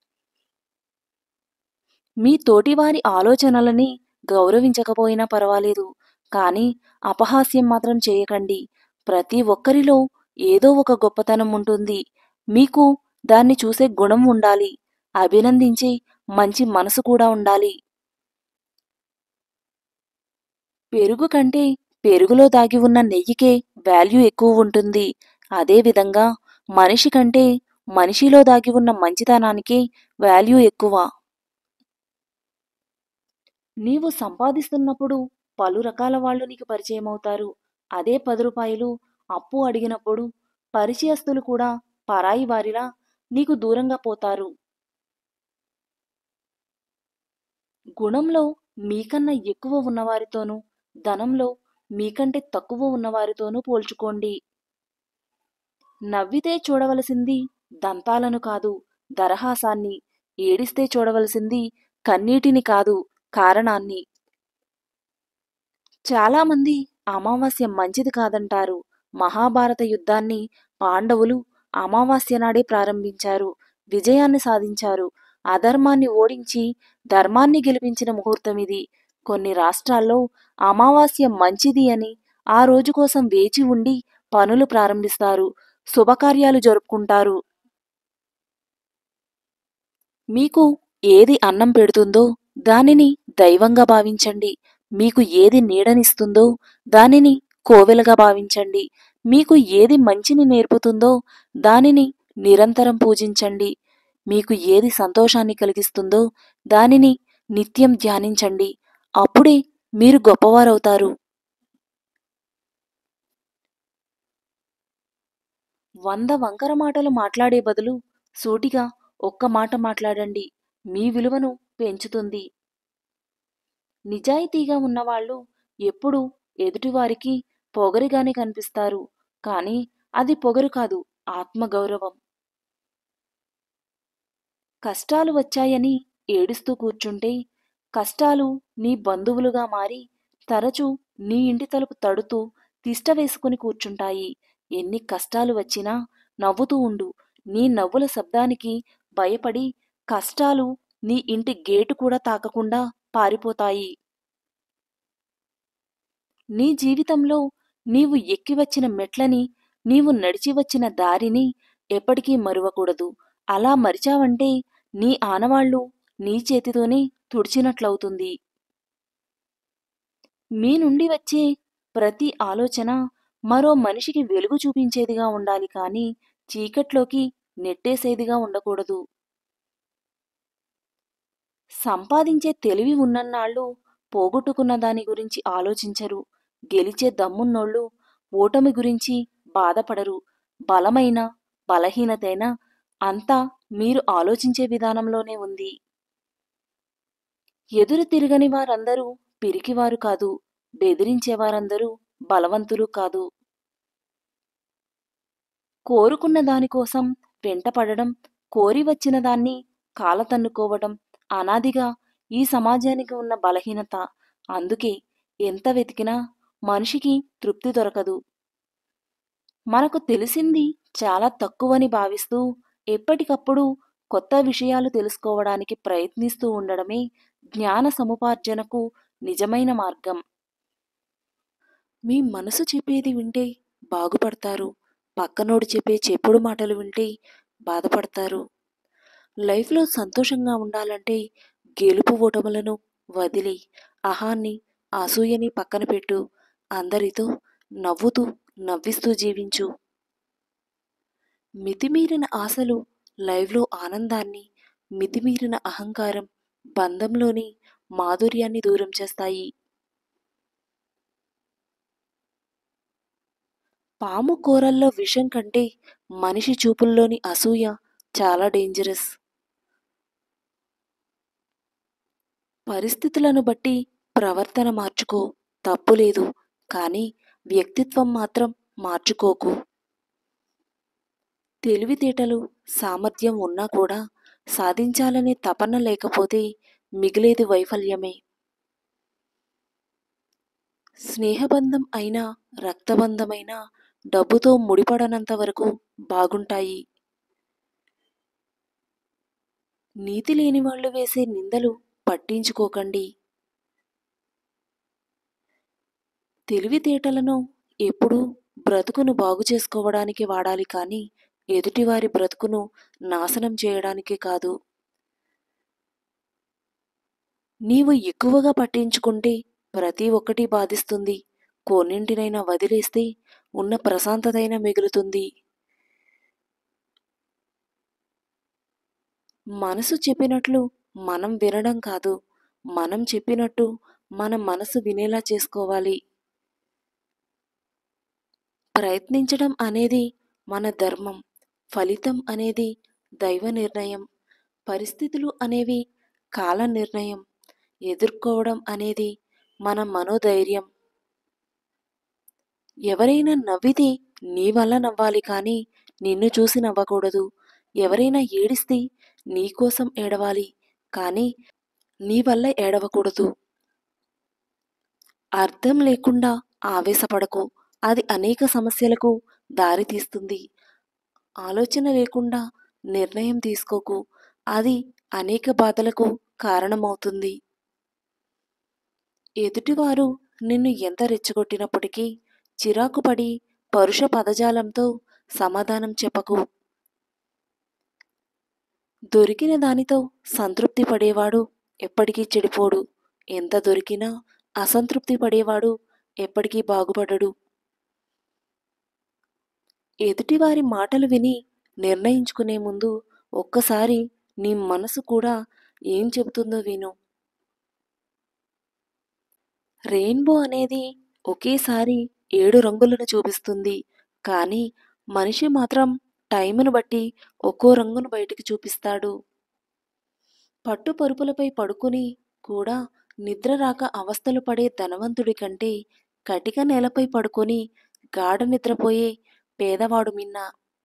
Speaker 1: మీ తోటివారి ఆలోచనలని గౌరవించకపోయినా పర్వాలేదు కానీ అపహాస్యం మాత్రం చేయకండి ప్రతి ఒక్కరిలో ఏదో ఒక గొప్పతనం ఉంటుంది మీకు దాన్ని చూసే గుణం ఉండాలి అభినందించే మంచి మనసు కూడా ఉండాలి పెరుగు కంటే పెరుగులో దాగి ఉన్న నెయ్యికే వాల్యూ ఎక్కువ ఉంటుంది అదేవిధంగా మనిషి కంటే మనిషిలో దాగి ఉన్న మంచితనానికే వాల్యూ ఎక్కువ నీవు సంపాదిస్తున్నప్పుడు పలు రకాల వాళ్ళు నీకు పరిచయం అవుతారు అదే పది రూపాయలు అప్పు అడిగినప్పుడు పరిచయస్తులు కూడా పరాయి వారిలా నీకు దూరంగా పోతారు గుణంలో మీకన్నా ఎక్కువ ఉన్నవారితోనూ ధనంలో మీకంటే తక్కువ ఉన్నవారితోనూ పోల్చుకోండి నవ్వితే చూడవలసింది దంతాలను కాదు దరహాసాన్ని ఏడిస్తే చూడవలసింది కన్నీటిని కాదు కారణాన్ని చాలామంది అమావాస్య మంచిది కాదంటారు మహాభారత యుద్ధాన్ని పాండవులు అమావాస్య నాడే ప్రారంభించారు విజయాన్ని సాధించారు అధర్మాన్ని ఓడించి ధర్మాన్ని గెలిపించిన ముహూర్తం ఇది కొన్ని రాష్ట్రాల్లో అమావాస్య మంచిది అని ఆ రోజు కోసం వేచి ఉండి పనులు ప్రారంభిస్తారు శుభకార్యాలు జరుపుకుంటారు మీకు ఏది అన్నం పెడుతుందో దానిని దైవంగా భావించండి మీకు ఏది నీడనిస్తుందో దానిని కోవెలగా భావించండి మీకు ఏది మంచిని నేర్పుతుందో దానిని నిరంతరం పూజించండి మీకు ఏది సంతోషాన్ని కలిగిస్తుందో దానిని నిత్యం ధ్యానించండి అప్పుడే మీరు గొప్పవారవుతారు వంద వంకర మాటలు మాట్లాడే బదులు సూటిగా ఒక్క మాట మాట్లాడండి మీ విలువను పెంచుతుంది నిజాయితీగా ఉన్నవాళ్ళు ఎప్పుడూ ఎదుటివారికి పొగరుగానే కనిపిస్తారు కానీ అది పొగరు కాదు ఆత్మగౌరవం కష్టాలు వచ్చాయని ఏడుస్తూ కూర్చుంటే కష్టాలు నీ బంధువులుగా మారి తరచూ నీ ఇంటి తలుపు తడుతూ తిష్ట వేసుకుని కూర్చుంటాయి ఎన్ని కష్టాలు వచ్చినా నవ్వుతూ ఉండు నీ నవ్వుల శబ్దానికి భయపడి కష్టాలు నీ ఇంటి గేటు కూడా తాకకుండా పారిపోతాయి నీ జీవితంలో నీవు ఎక్కి వచ్చిన మెట్లని నీవు నడిచి వచ్చిన దారిని ఎప్పటికీ మరువకూడదు అలా మరిచావంటే నీ ఆనవాళ్లు నీ చేతితోనే తుడిచినట్లవుతుంది మీ నుండి వచ్చే ప్రతి ఆలోచన మరో మనిషికి వెలుగు చూపించేదిగా ఉండాలి కానీ చీకట్లోకి నెట్టేసేదిగా ఉండకూడదు సంపాదించే తెలివి ఉన్నన్నాళ్ళు పోగొట్టుకున్న దాని గురించి ఆలోచించరు గెలిచే దమ్మున్నోళ్ళు ఓటమి గురించి బాధపడరు బలమైన బలహీనతైన అంతా మీరు ఆలోచించే విధానంలోనే ఉంది ఎదురు తిరగని వారందరూ పిరికివారు కాదు బెదిరించేవారందరూ బలవంతులు కాదు కోరుకున్న దానికోసం వెంటపడడం కోరి వచ్చిన దాన్ని కాలతన్నుకోవడం అనాదిగా ఈ సమాజానికి ఉన్న బలహీనత అందుకే ఎంత వెతికినా మనిషికి తృప్తి దొరకదు మనకు తెలిసింది చాలా తక్కువని భావిస్తూ ఎప్పటికప్పుడు కొత్త విషయాలు తెలుసుకోవడానికి ప్రయత్నిస్తూ ఉండడమే జ్ఞాన సముపార్జనకు నిజమైన మార్గం మీ మనసు చెప్పేది వింటే బాగుపడతారు పక్కనోడు చెప్పే చెప్పుడు మాటలు వింటే బాధపడతారు లైఫ్లో సంతోషంగా ఉండాలంటే గెలుపు ఓటములను వదిలి అహాన్ని అసూయని పక్కన పెట్టు అందరితో నవ్వుతూ నవ్విస్తూ జీవించు మితిమీరిన ఆశలు లైవ్లో ఆనందాన్ని మితిమీరిన అహంకారం బంధంలోని మాధుర్యాన్ని దూరం చేస్తాయి పాము కూరల్లో విషం కంటే మనిషి చూపుల్లోని అసూయ చాలా డేంజరస్ పరిస్థితులను బట్టి ప్రవర్తన మార్చుకో తప్పులేదు కానీ వ్యక్తిత్వం మాత్రం మార్చుకోకు తెలివితేటలు సామర్థ్యం ఉన్నా కూడా సాధించాలనే తపన లేకపోతే మిగిలేది వైఫల్యమే స్నేహబంధం అయినా రక్తబంధమైనా డబ్బుతో ముడిపడనంత వరకు బాగుంటాయి నీతి లేని వాళ్ళు వేసే నిందలు పట్టించుకోకండి తెలివితేటలను ఎప్పుడూ బ్రతుకును బాగు చేసుకోవడానికి వాడాలి కానీ ఎదుటివారి బ్రతుకును నాశనం చేయడానికి కాదు నీవు ఎక్కువగా పట్టించుకుంటే ప్రతి ఒక్కటి బాధిస్తుంది కొన్నింటినైనా వదిలేస్తే ఉన్న ప్రశాంతతైన మిగులుతుంది మనసు చెప్పినట్లు మనం వినడం కాదు మనం చెప్పినట్టు మన మనసు వినేలా చేసుకోవాలి ప్రయత్నించడం అనేది మన ధర్మం ఫలితం అనేది దైవ నిర్ణయం పరిస్థితులు అనేవి కాల నిర్ణయం ఎదుర్కోవడం అనేది మన మనోధైర్యం ఎవరైనా నవ్వితే నీ వల్ల నవ్వాలి కానీ నిన్ను చూసి నవ్వకూడదు ఎవరైనా ఏడిస్తే నీకోసం ఏడవాలి కానీ నీ వల్ల ఏడవకూడదు అర్థం లేకుండా ఆవేశపడకు అది అనేక సమస్యలకు దారితీస్తుంది ఆలోచన లేకుండా నిర్ణయం తీసుకోకు అది అనేక బాధలకు కారణమవుతుంది ఎదుటివారు నిన్ను ఎంత రెచ్చగొట్టినప్పటికీ చిరాకు పడి పరుష పదజాలంతో సమాధానం చెప్పకు దొరికిన దానితో సంతృప్తి పడేవాడు ఎప్పటికీ చెడిపోడు ఎంత దొరికినా అసంతృప్తి పడేవాడు ఎప్పటికీ బాగుపడడు ఎదుటివారి మాటలు విని నిర్ణయించుకునే ముందు ఒక్కసారి నీ మనసు కూడా ఏం చెబుతుందో విను రెయిన్బో అనేది ఒకేసారి ఏడు రంగులను చూపిస్తుంది కానీ మనిషి మాత్రం టైమును బట్టి ఒక్కో రంగును బయటికి చూపిస్తాడు పట్టు పరుపులపై పడుకుని కూడా నిద్ర రాక అవస్థలు పడే ధనవంతుడి కంటే కటిక నేలపై పడుకొని గాఢ నిద్రపోయే పేదవాడు మిన్న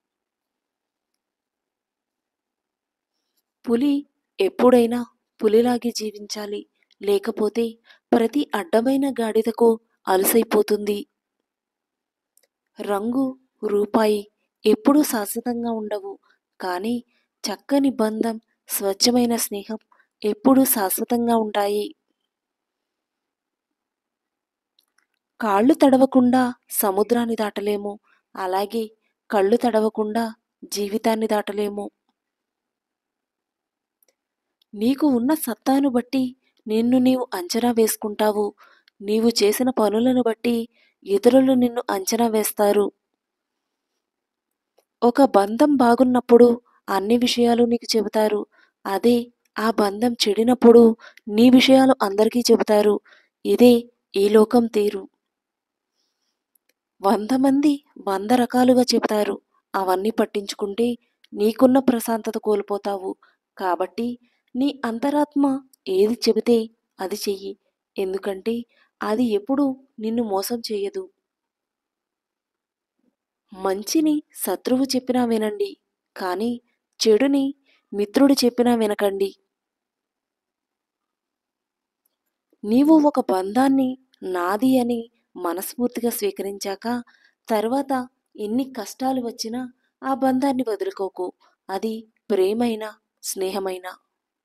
Speaker 1: పులి ఎప్పుడైనా పులిలాగే జీవించాలి లేకపోతే ప్రతి అడ్డమైన గాడిదకు అలసైపోతుంది రంగు రూపాయి ఎప్పుడూ శాశ్వతంగా ఉండవు కానీ చక్కని బంధం స్వచ్ఛమైన స్నేహం ఎప్పుడూ శాశ్వతంగా ఉంటాయి కాళ్ళు తడవకుండా సముద్రాన్ని దాటలేము అలాగే కళ్ళు తడవకుండా జీవితాన్ని దాటలేము నీకు ఉన్న సత్తాను బట్టి నిన్ను నీవు అంచనా వేసుకుంటావు నీవు చేసిన పనులను బట్టి ఇతరులు నిన్ను అంచనా వేస్తారు ఒక బంధం బాగున్నప్పుడు అన్ని విషయాలు నీకు చెబుతారు అదే ఆ బంధం చెడినప్పుడు నీ విషయాలు అందరికీ చెబుతారు ఇదే ఈ లోకం తీరు వంద మంది వంద రకాలుగా చెబుతారు అవన్నీ పట్టించుకుంటే నీకున్న ప్రశాంతత కోల్పోతావు కాబట్టి నీ అంతరాత్మ ఏది చెబితే అది చెయ్యి ఎందుకంటే అది ఎప్పుడూ నిన్ను మోసం చేయదు మంచిని శత్రువు చెప్పినా వినండి కానీ చెడుని మిత్రుడు చెప్పినా వినకండి నీవు ఒక బంధాన్ని నాది అని మనస్ఫూర్తిగా స్వీకరించాక తర్వాత ఎన్ని కష్టాలు వచ్చినా ఆ బంధాన్ని వదులుకోకు అది ప్రేమైనా స్నేహమైనా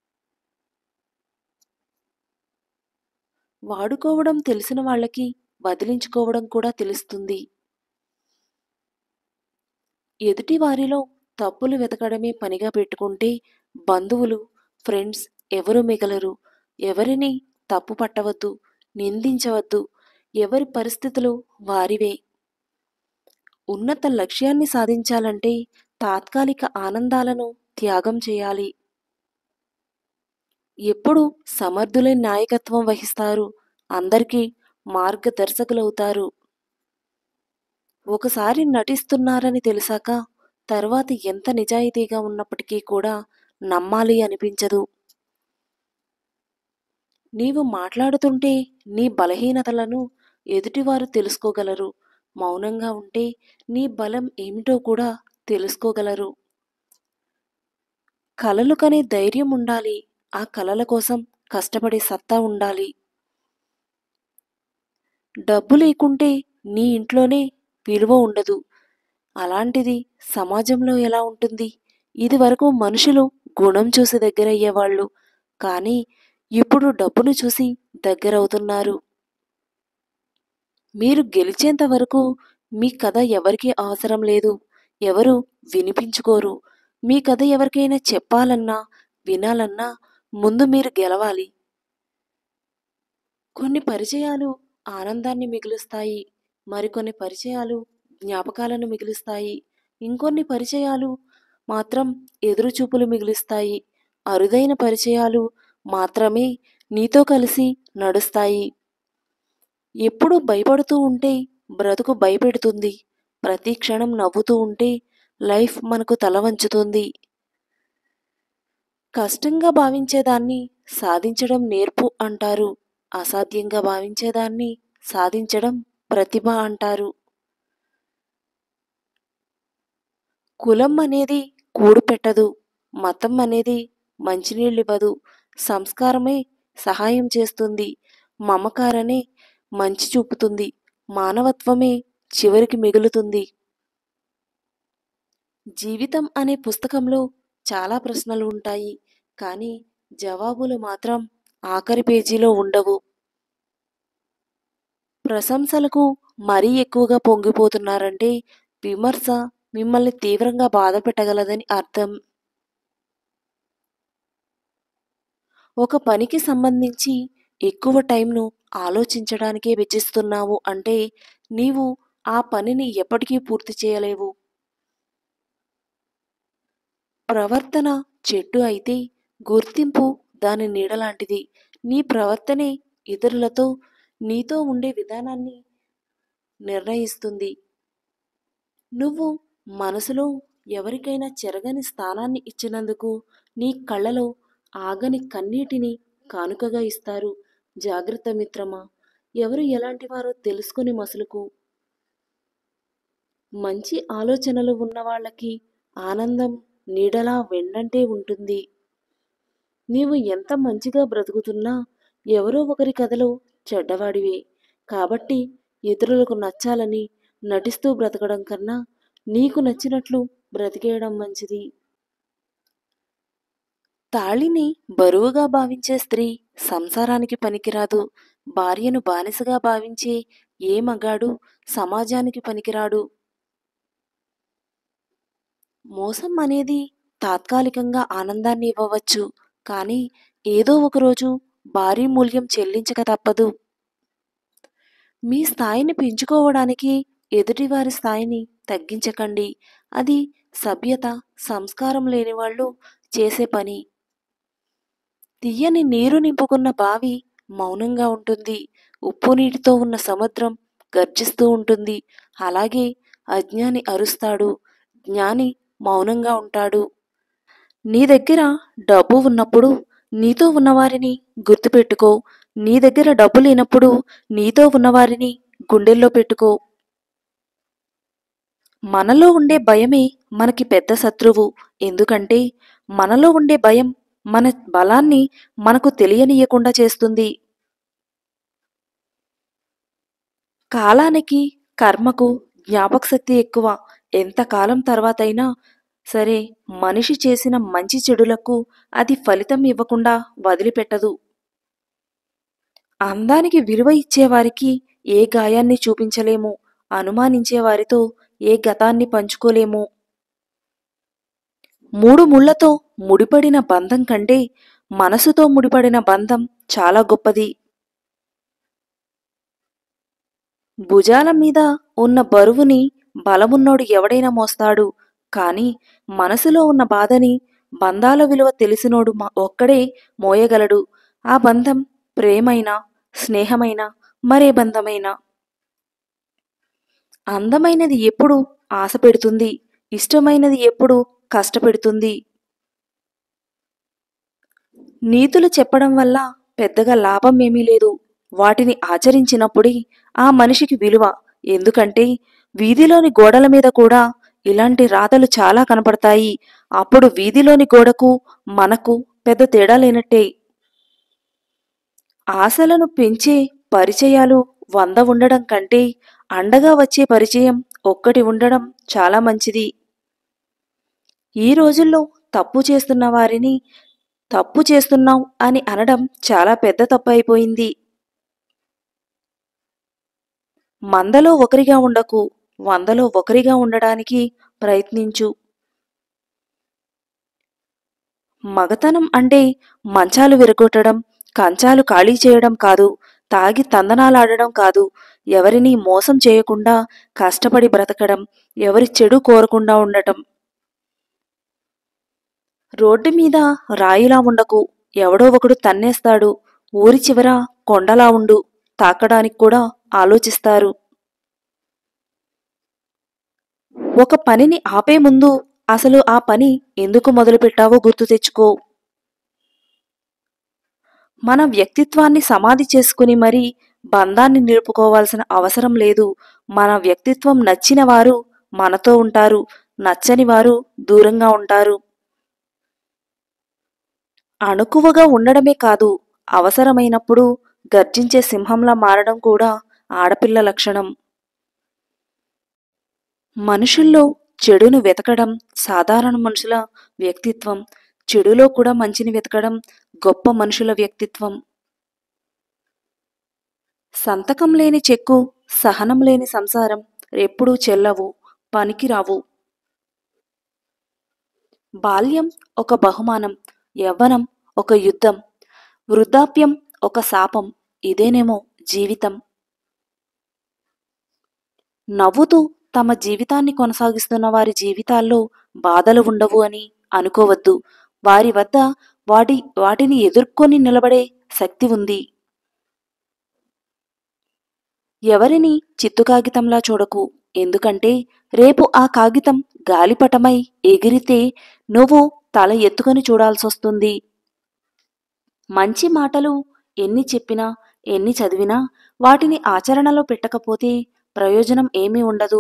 Speaker 1: వాడుకోవడం తెలిసిన వాళ్ళకి వదిలించుకోవడం కూడా తెలుస్తుంది ఎదుటి వారిలో తప్పులు వెతకడమే పనిగా పెట్టుకుంటే బంధువులు ఫ్రెండ్స్ ఎవరు మిగలరు ఎవరిని తప్పు పట్టవద్దు నిందించవద్దు ఎవరి పరిస్థితులు వారివే ఉన్నత లక్ష్యాన్ని సాధించాలంటే తాత్కాలిక ఆనందాలను త్యాగం చేయాలి ఎప్పుడు సమర్థులే నాయకత్వం వహిస్తారు అందరికీ మార్గదర్శకులవుతారు ఒకసారి నటిస్తున్నారని తెలిసాక తర్వాత ఎంత నిజాయితీగా ఉన్నప్పటికీ కూడా నమ్మాలి అనిపించదు నీవు మాట్లాడుతుంటే నీ బలహీనతలను ఎదుటివారు తెలుసుకోగలరు మౌనంగా ఉంటే నీ బలం ఏమిటో కూడా తెలుసుకోగలరు కలలు కనే ధైర్యం ఉండాలి ఆ కలల కోసం కష్టపడే సత్తా ఉండాలి డబ్బు లేకుంటే నీ ఇంట్లోనే విలువ ఉండదు అలాంటిది సమాజంలో ఎలా ఉంటుంది ఇది వరకు మనుషులు గుణం చూసి దగ్గరయ్యేవాళ్ళు కానీ ఇప్పుడు డబ్బును చూసి దగ్గరవుతున్నారు మీరు గెలిచేంత వరకు మీ కథ ఎవరికీ అవసరం లేదు ఎవరు వినిపించుకోరు మీ కథ ఎవరికైనా చెప్పాలన్నా వినాలన్నా ముందు మీరు గెలవాలి కొన్ని పరిచయాలు ఆనందాన్ని మిగులుస్తాయి మరికొన్ని పరిచయాలు జ్ఞాపకాలను మిగులుస్తాయి ఇంకొన్ని పరిచయాలు మాత్రం ఎదురుచూపులు మిగులుస్తాయి అరుదైన పరిచయాలు మాత్రమే నీతో కలిసి నడుస్తాయి ఎప్పుడూ భయపడుతూ ఉంటే బ్రతుకు భయపెడుతుంది ప్రతి క్షణం నవ్వుతూ ఉంటే లైఫ్ మనకు తల వంచుతుంది కష్టంగా భావించేదాన్ని సాధించడం నేర్పు అంటారు అసాధ్యంగా భావించేదాన్ని సాధించడం ప్రతిభ అంటారు కులం అనేది కూడు పెట్టదు మతం అనేది మంచినీళ్ళివ్వదు సంస్కారమే సహాయం చేస్తుంది మమకారనే మంచి చూపుతుంది మానవత్వమే చివరికి మిగులుతుంది జీవితం అనే పుస్తకంలో చాలా ప్రశ్నలు ఉంటాయి కానీ జవాబులు మాత్రం ఆఖరి పేజీలో ఉండవు ప్రశంసలకు మరీ ఎక్కువగా పొంగిపోతున్నారంటే విమర్శ మిమ్మల్ని తీవ్రంగా బాధ పెట్టగలదని అర్థం ఒక పనికి సంబంధించి ఎక్కువ టైంను ఆలోచించడానికే వెచ్చిస్తున్నావు అంటే నీవు ఆ పనిని ఎప్పటికీ పూర్తి చేయలేవు ప్రవర్తన చెట్టు అయితే గుర్తింపు దాని నీడలాంటిది నీ ప్రవర్తనే ఇతరులతో నీతో ఉండే విధానాన్ని నిర్ణయిస్తుంది నువ్వు మనసులో ఎవరికైనా చెరగని స్థానాన్ని ఇచ్చినందుకు నీ కళ్ళలో ఆగని కన్నీటిని కానుకగా ఇస్తారు జాగ్రత్త మిత్రమా ఎవరు ఎలాంటివారో తెలుసుకుని మసులుకు మంచి ఆలోచనలు ఉన్న వాళ్ళకి ఆనందం నీడలా వెన్నంటే ఉంటుంది నీవు ఎంత మంచిగా బ్రతుకుతున్నా ఎవరో ఒకరి కథలో చెడ్డవాడివే కాబట్టి ఇతరులకు నచ్చాలని నటిస్తూ బ్రతకడం కన్నా నీకు నచ్చినట్లు బ్రతికేయడం మంచిది తాళిని బరువుగా భావించే స్త్రీ సంసారానికి పనికిరాదు భార్యను బానిసగా భావించే ఏ మగాడు సమాజానికి పనికిరాడు మోసం అనేది తాత్కాలికంగా ఆనందాన్ని ఇవ్వవచ్చు కానీ ఏదో ఒకరోజు భారీ మూల్యం చెల్లించక తప్పదు మీ స్థాయిని పెంచుకోవడానికి ఎదుటివారి స్థాయిని తగ్గించకండి అది సభ్యత సంస్కారం లేని వాళ్ళు చేసే పని తీయని నీరు నింపుకున్న బావి మౌనంగా ఉంటుంది ఉప్పు నీటితో ఉన్న సముద్రం గర్జిస్తూ ఉంటుంది అలాగే అజ్ఞాని అరుస్తాడు జ్ఞాని మౌనంగా ఉంటాడు నీ దగ్గర డబ్బు ఉన్నప్పుడు నీతో ఉన్నవారిని గుర్తుపెట్టుకో నీ దగ్గర డబ్బు లేనప్పుడు నీతో ఉన్నవారిని గుండెల్లో పెట్టుకో మనలో ఉండే భయమే మనకి పెద్ద శత్రువు ఎందుకంటే మనలో ఉండే భయం మన బలాన్ని మనకు తెలియనీయకుండా చేస్తుంది కాలానికి కర్మకు జ్ఞాపకశక్తి ఎక్కువ ఎంతకాలం తర్వాతైనా సరే మనిషి చేసిన మంచి చెడులకు అది ఫలితం ఇవ్వకుండా వదిలిపెట్టదు అందానికి విలువ ఇచ్చేవారికి ఏ గాయాన్ని చూపించలేము అనుమానించే వారితో ఏ గతాన్ని పంచుకోలేము మూడు ముళ్లతో ముడిపడిన బంధం కంటే మనసుతో ముడిపడిన బంధం చాలా గొప్పది భుజాల మీద ఉన్న బరువుని బలమున్నోడు ఎవడైనా మోస్తాడు కాని మనసులో ఉన్న బాధని బంధాల విలువ తెలిసినోడు మా- ఒక్కడే మోయగలడు ఆ బంధం ప్రేమైనా స్నేహమైనా మరే బంధమైనా అందమైనది ఎప్పుడు ఆశ పెడుతుంది ఇష్టమైనది ఎప్పుడు కష్టపెడుతుంది నీతులు చెప్పడం వల్ల పెద్దగా లాభం ఏమీ లేదు వాటిని ఆచరించినప్పుడే ఆ మనిషికి విలువ ఎందుకంటే వీధిలోని గోడల మీద కూడా ఇలాంటి రాతలు చాలా కనపడతాయి అప్పుడు వీధిలోని గోడకు మనకు పెద్ద తేడా లేనట్టే ఆశలను పెంచే పరిచయాలు వంద ఉండడం కంటే అండగా వచ్చే పరిచయం ఒక్కటి ఉండడం చాలా మంచిది ఈ రోజుల్లో తప్పు చేస్తున్న వారిని తప్పు చేస్తున్నావు అని అనడం చాలా పెద్ద తప్పు అయిపోయింది మందలో ఒకరిగా ఉండకు వందలో ఒకరిగా ఉండడానికి ప్రయత్నించు మగతనం అంటే మంచాలు విరగొట్టడం కంచాలు ఖాళీ చేయడం కాదు తాగి తందనాలాడడం కాదు ఎవరిని మోసం చేయకుండా కష్టపడి బ్రతకడం ఎవరి చెడు కోరకుండా ఉండటం రోడ్డు మీద రాయిలా ఉండకు ఎవడో ఒకడు తన్నేస్తాడు ఊరి చివర కొండలా ఉండు తాకడానికి కూడా ఆలోచిస్తారు ఒక పనిని ఆపే ముందు అసలు ఆ పని ఎందుకు మొదలుపెట్టావో గుర్తు తెచ్చుకో మన వ్యక్తిత్వాన్ని సమాధి చేసుకుని మరీ బంధాన్ని నిలుపుకోవాల్సిన అవసరం లేదు మన వ్యక్తిత్వం నచ్చిన వారు మనతో ఉంటారు నచ్చని వారు దూరంగా ఉంటారు అణుకువగా ఉండడమే కాదు అవసరమైనప్పుడు గర్జించే సింహంలా మారడం కూడా ఆడపిల్ల లక్షణం మనుషుల్లో చెడును వెతకడం సాధారణ మనుషుల వ్యక్తిత్వం చెడులో కూడా మంచిని వెతకడం గొప్ప మనుషుల వ్యక్తిత్వం సంతకం లేని చెక్కు సహనం లేని సంసారం ఎప్పుడూ చెల్లవు పనికిరావు బాల్యం ఒక బహుమానం యవ్వనం ఒక యుద్ధం వృద్ధాప్యం ఒక శాపం ఇదేనేమో జీవితం నవ్వుతూ తమ జీవితాన్ని కొనసాగిస్తున్న వారి జీవితాల్లో బాధలు ఉండవు అని అనుకోవద్దు వారి వద్ద వాటి వాటిని ఎదుర్కొని నిలబడే శక్తి ఉంది ఎవరిని చిత్తు కాగితంలా చూడకు ఎందుకంటే రేపు ఆ కాగితం గాలిపటమై ఎగిరితే నువ్వు తల ఎత్తుకొని చూడాల్సొస్తుంది మంచి మాటలు ఎన్ని చెప్పినా ఎన్ని చదివినా వాటిని ఆచరణలో పెట్టకపోతే ప్రయోజనం ఏమీ ఉండదు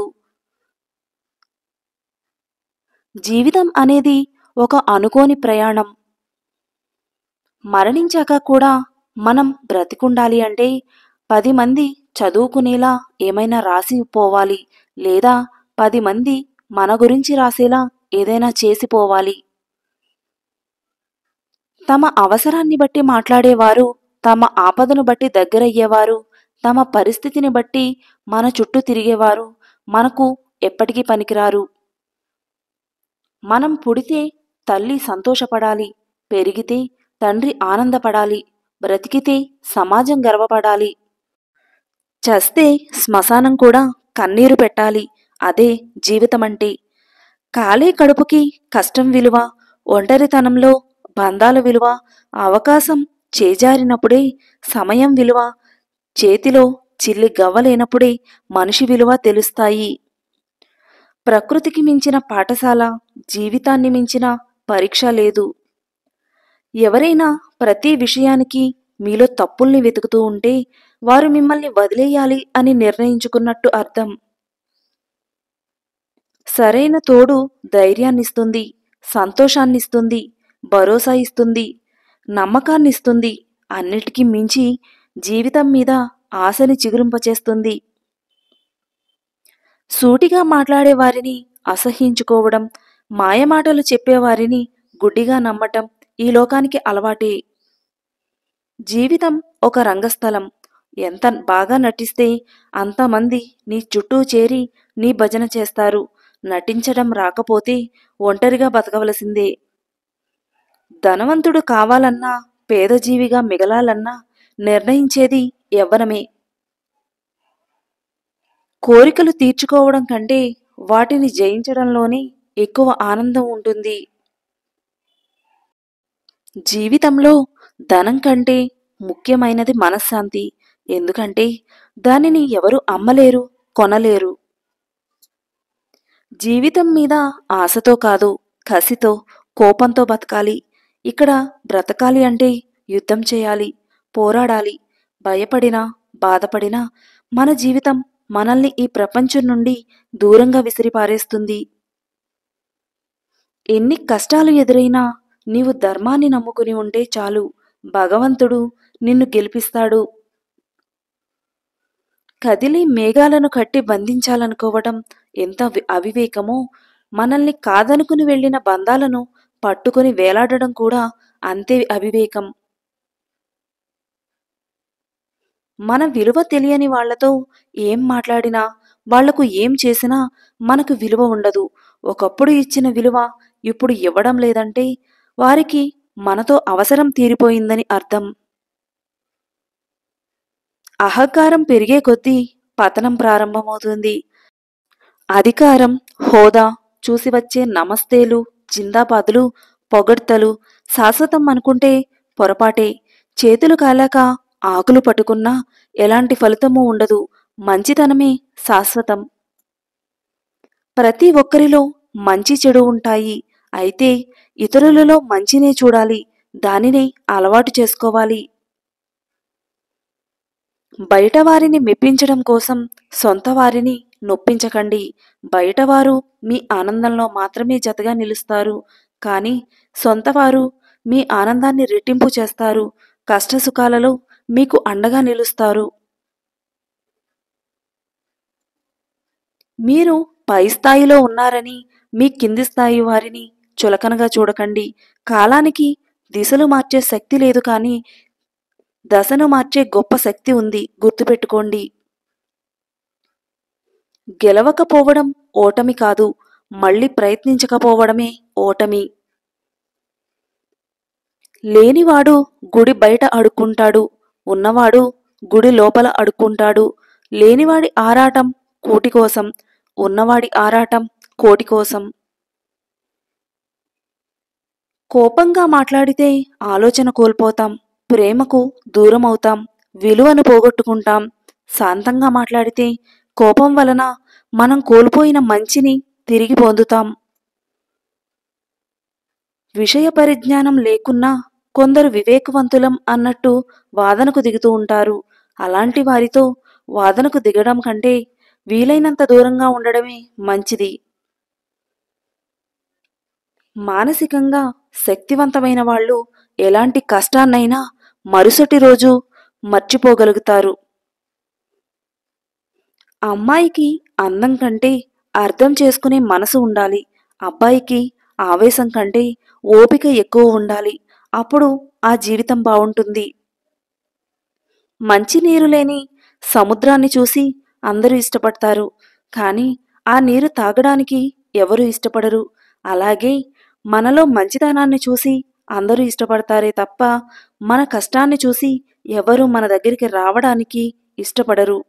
Speaker 1: జీవితం అనేది ఒక అనుకోని ప్రయాణం మరణించాక కూడా మనం బ్రతికుండాలి అంటే పది మంది చదువుకునేలా ఏమైనా రాసి పోవాలి లేదా పది మంది మన గురించి రాసేలా ఏదైనా చేసిపోవాలి తమ అవసరాన్ని బట్టి మాట్లాడేవారు తమ ఆపదను బట్టి దగ్గరయ్యేవారు తమ పరిస్థితిని బట్టి మన చుట్టూ తిరిగేవారు మనకు ఎప్పటికీ పనికిరారు మనం పుడితే తల్లి సంతోషపడాలి పెరిగితే తండ్రి ఆనందపడాలి బ్రతికితే సమాజం గర్వపడాలి చస్తే శ్మశానం కూడా కన్నీరు పెట్టాలి అదే జీవితమంటే కాలే కడుపుకి కష్టం విలువ ఒంటరితనంలో బంధాల విలువ అవకాశం చేజారినప్పుడే సమయం విలువ చేతిలో చిల్లి గవ్వలేనప్పుడే మనిషి విలువ తెలుస్తాయి ప్రకృతికి మించిన పాఠశాల జీవితాన్ని మించిన పరీక్ష లేదు ఎవరైనా ప్రతి విషయానికి మీలో తప్పుల్ని వెతుకుతూ ఉంటే వారు మిమ్మల్ని వదిలేయాలి అని నిర్ణయించుకున్నట్టు అర్థం సరైన తోడు ధైర్యాన్నిస్తుంది సంతోషాన్నిస్తుంది భరోసా ఇస్తుంది నమ్మకాన్నిస్తుంది అన్నిటికీ మించి జీవితం మీద ఆశని చిగురింపచేస్తుంది సూటిగా మాట్లాడే వారిని అసహ్యించుకోవడం మాయమాటలు చెప్పేవారిని గుడ్డిగా నమ్మటం ఈ లోకానికి అలవాటే జీవితం ఒక రంగస్థలం ఎంత బాగా నటిస్తే అంతమంది నీ చుట్టూ చేరి నీ భజన చేస్తారు నటించడం రాకపోతే ఒంటరిగా బతకవలసిందే ధనవంతుడు కావాలన్నా పేదజీవిగా మిగలాలన్నా నిర్ణయించేది యవ్వనమే కోరికలు తీర్చుకోవడం కంటే వాటిని జయించడంలోనే ఎక్కువ ఆనందం ఉంటుంది జీవితంలో ధనం కంటే ముఖ్యమైనది మనశ్శాంతి ఎందుకంటే దానిని ఎవరు అమ్మలేరు కొనలేరు జీవితం మీద ఆశతో కాదు కసితో కోపంతో బతకాలి ఇక్కడ బ్రతకాలి అంటే యుద్ధం చేయాలి పోరాడాలి భయపడినా బాధపడినా మన జీవితం మనల్ని ఈ ప్రపంచం నుండి దూరంగా విసిరిపారేస్తుంది ఎన్ని కష్టాలు ఎదురైనా నీవు ధర్మాన్ని నమ్ముకుని ఉంటే చాలు భగవంతుడు నిన్ను గెలిపిస్తాడు కదిలి మేఘాలను కట్టి బంధించాలనుకోవటం ఎంత వి- అవివేకమో మనల్ని కాదనుకుని వెళ్ళిన బంధాలను పట్టుకుని వేలాడడం కూడా అంతే అవివేకం మన విలువ తెలియని వాళ్లతో ఏం మాట్లాడినా వాళ్లకు ఏం చేసినా మనకు విలువ ఉండదు ఒకప్పుడు ఇచ్చిన విలువ ఇప్పుడు ఇవ్వడం లేదంటే వారికి మనతో అవసరం తీరిపోయిందని అర్థం అహంకారం పెరిగే కొద్దీ పతనం ప్రారంభమవుతుంది అధికారం హోదా చూసి వచ్చే నమస్తేలు జిందాబాదులు పొగడ్తలు శాశ్వతం అనుకుంటే పొరపాటే చేతులు కాలాక ఆకులు పట్టుకున్నా ఎలాంటి ఫలితమూ ఉండదు మంచితనమే శాశ్వతం ప్రతి ఒక్కరిలో మంచి చెడు ఉంటాయి అయితే ఇతరులలో మంచినే చూడాలి దానినే అలవాటు చేసుకోవాలి బయట వారిని మెప్పించడం కోసం సొంత వారిని నొప్పించకండి బయటవారు మీ ఆనందంలో మాత్రమే జతగా నిలుస్తారు కానీ సొంతవారు మీ ఆనందాన్ని రెట్టింపు చేస్తారు కష్టసుఖాలలో మీకు అండగా నిలుస్తారు మీరు పై స్థాయిలో ఉన్నారని మీ కింది స్థాయి వారిని చులకనగా చూడకండి కాలానికి దిశలు మార్చే శక్తి లేదు కానీ దశను మార్చే గొప్ప శక్తి ఉంది గుర్తుపెట్టుకోండి గెలవకపోవడం ఓటమి కాదు మళ్ళీ ప్రయత్నించకపోవడమే ఓటమి లేనివాడు గుడి బయట అడుక్కుంటాడు ఉన్నవాడు గుడి లోపల అడుక్కుంటాడు లేనివాడి ఆరాటం కూటి కోసం ఉన్నవాడి ఆరాటం కోటి కోసం కోపంగా మాట్లాడితే ఆలోచన కోల్పోతాం ప్రేమకు దూరం అవుతాం విలువను పోగొట్టుకుంటాం శాంతంగా మాట్లాడితే కోపం వలన మనం కోల్పోయిన మంచిని తిరిగి పొందుతాం విషయ పరిజ్ఞానం లేకున్నా కొందరు వివేకవంతులం అన్నట్టు వాదనకు దిగుతూ ఉంటారు అలాంటి వారితో వాదనకు దిగడం కంటే వీలైనంత దూరంగా ఉండడమే మంచిది మానసికంగా శక్తివంతమైన వాళ్ళు ఎలాంటి కష్టాన్నైనా మరుసటి రోజు మర్చిపోగలుగుతారు అమ్మాయికి అందం కంటే అర్థం చేసుకునే మనసు ఉండాలి అబ్బాయికి ఆవేశం కంటే ఓపిక ఎక్కువ ఉండాలి అప్పుడు ఆ జీవితం బావుంటుంది మంచినీరు లేని సముద్రాన్ని చూసి అందరూ ఇష్టపడతారు కానీ ఆ నీరు తాగడానికి ఎవరు ఇష్టపడరు అలాగే మనలో మంచితనాన్ని చూసి అందరూ ఇష్టపడతారే తప్ప మన కష్టాన్ని చూసి ఎవరు మన దగ్గరికి రావడానికి ఇష్టపడరు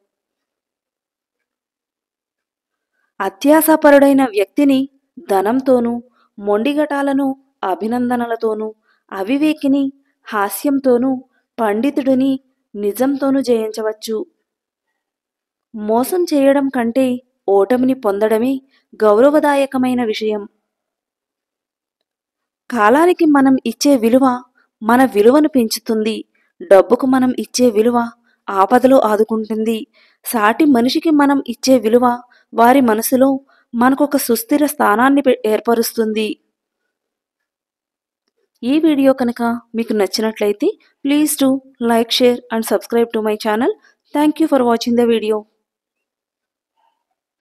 Speaker 1: అత్యాశాపరుడైన వ్యక్తిని ధనంతోనూ మొండిగటాలను అభినందనలతోనూ అవివేకిని హాస్యంతోనూ పండితుడిని నిజంతోనూ జయించవచ్చు మోసం చేయడం కంటే ఓటమిని పొందడమే గౌరవదాయకమైన విషయం కాలానికి మనం ఇచ్చే విలువ మన విలువను పెంచుతుంది డబ్బుకు మనం ఇచ్చే విలువ ఆపదలో ఆదుకుంటుంది సాటి మనిషికి మనం ఇచ్చే విలువ వారి మనసులో మనకొక సుస్థిర స్థానాన్ని పె- ఏర్పరుస్తుంది ఈ వీడియో కనుక మీకు నచ్చినట్లయితే please to like share and subscribe to my channel thank you for watching the video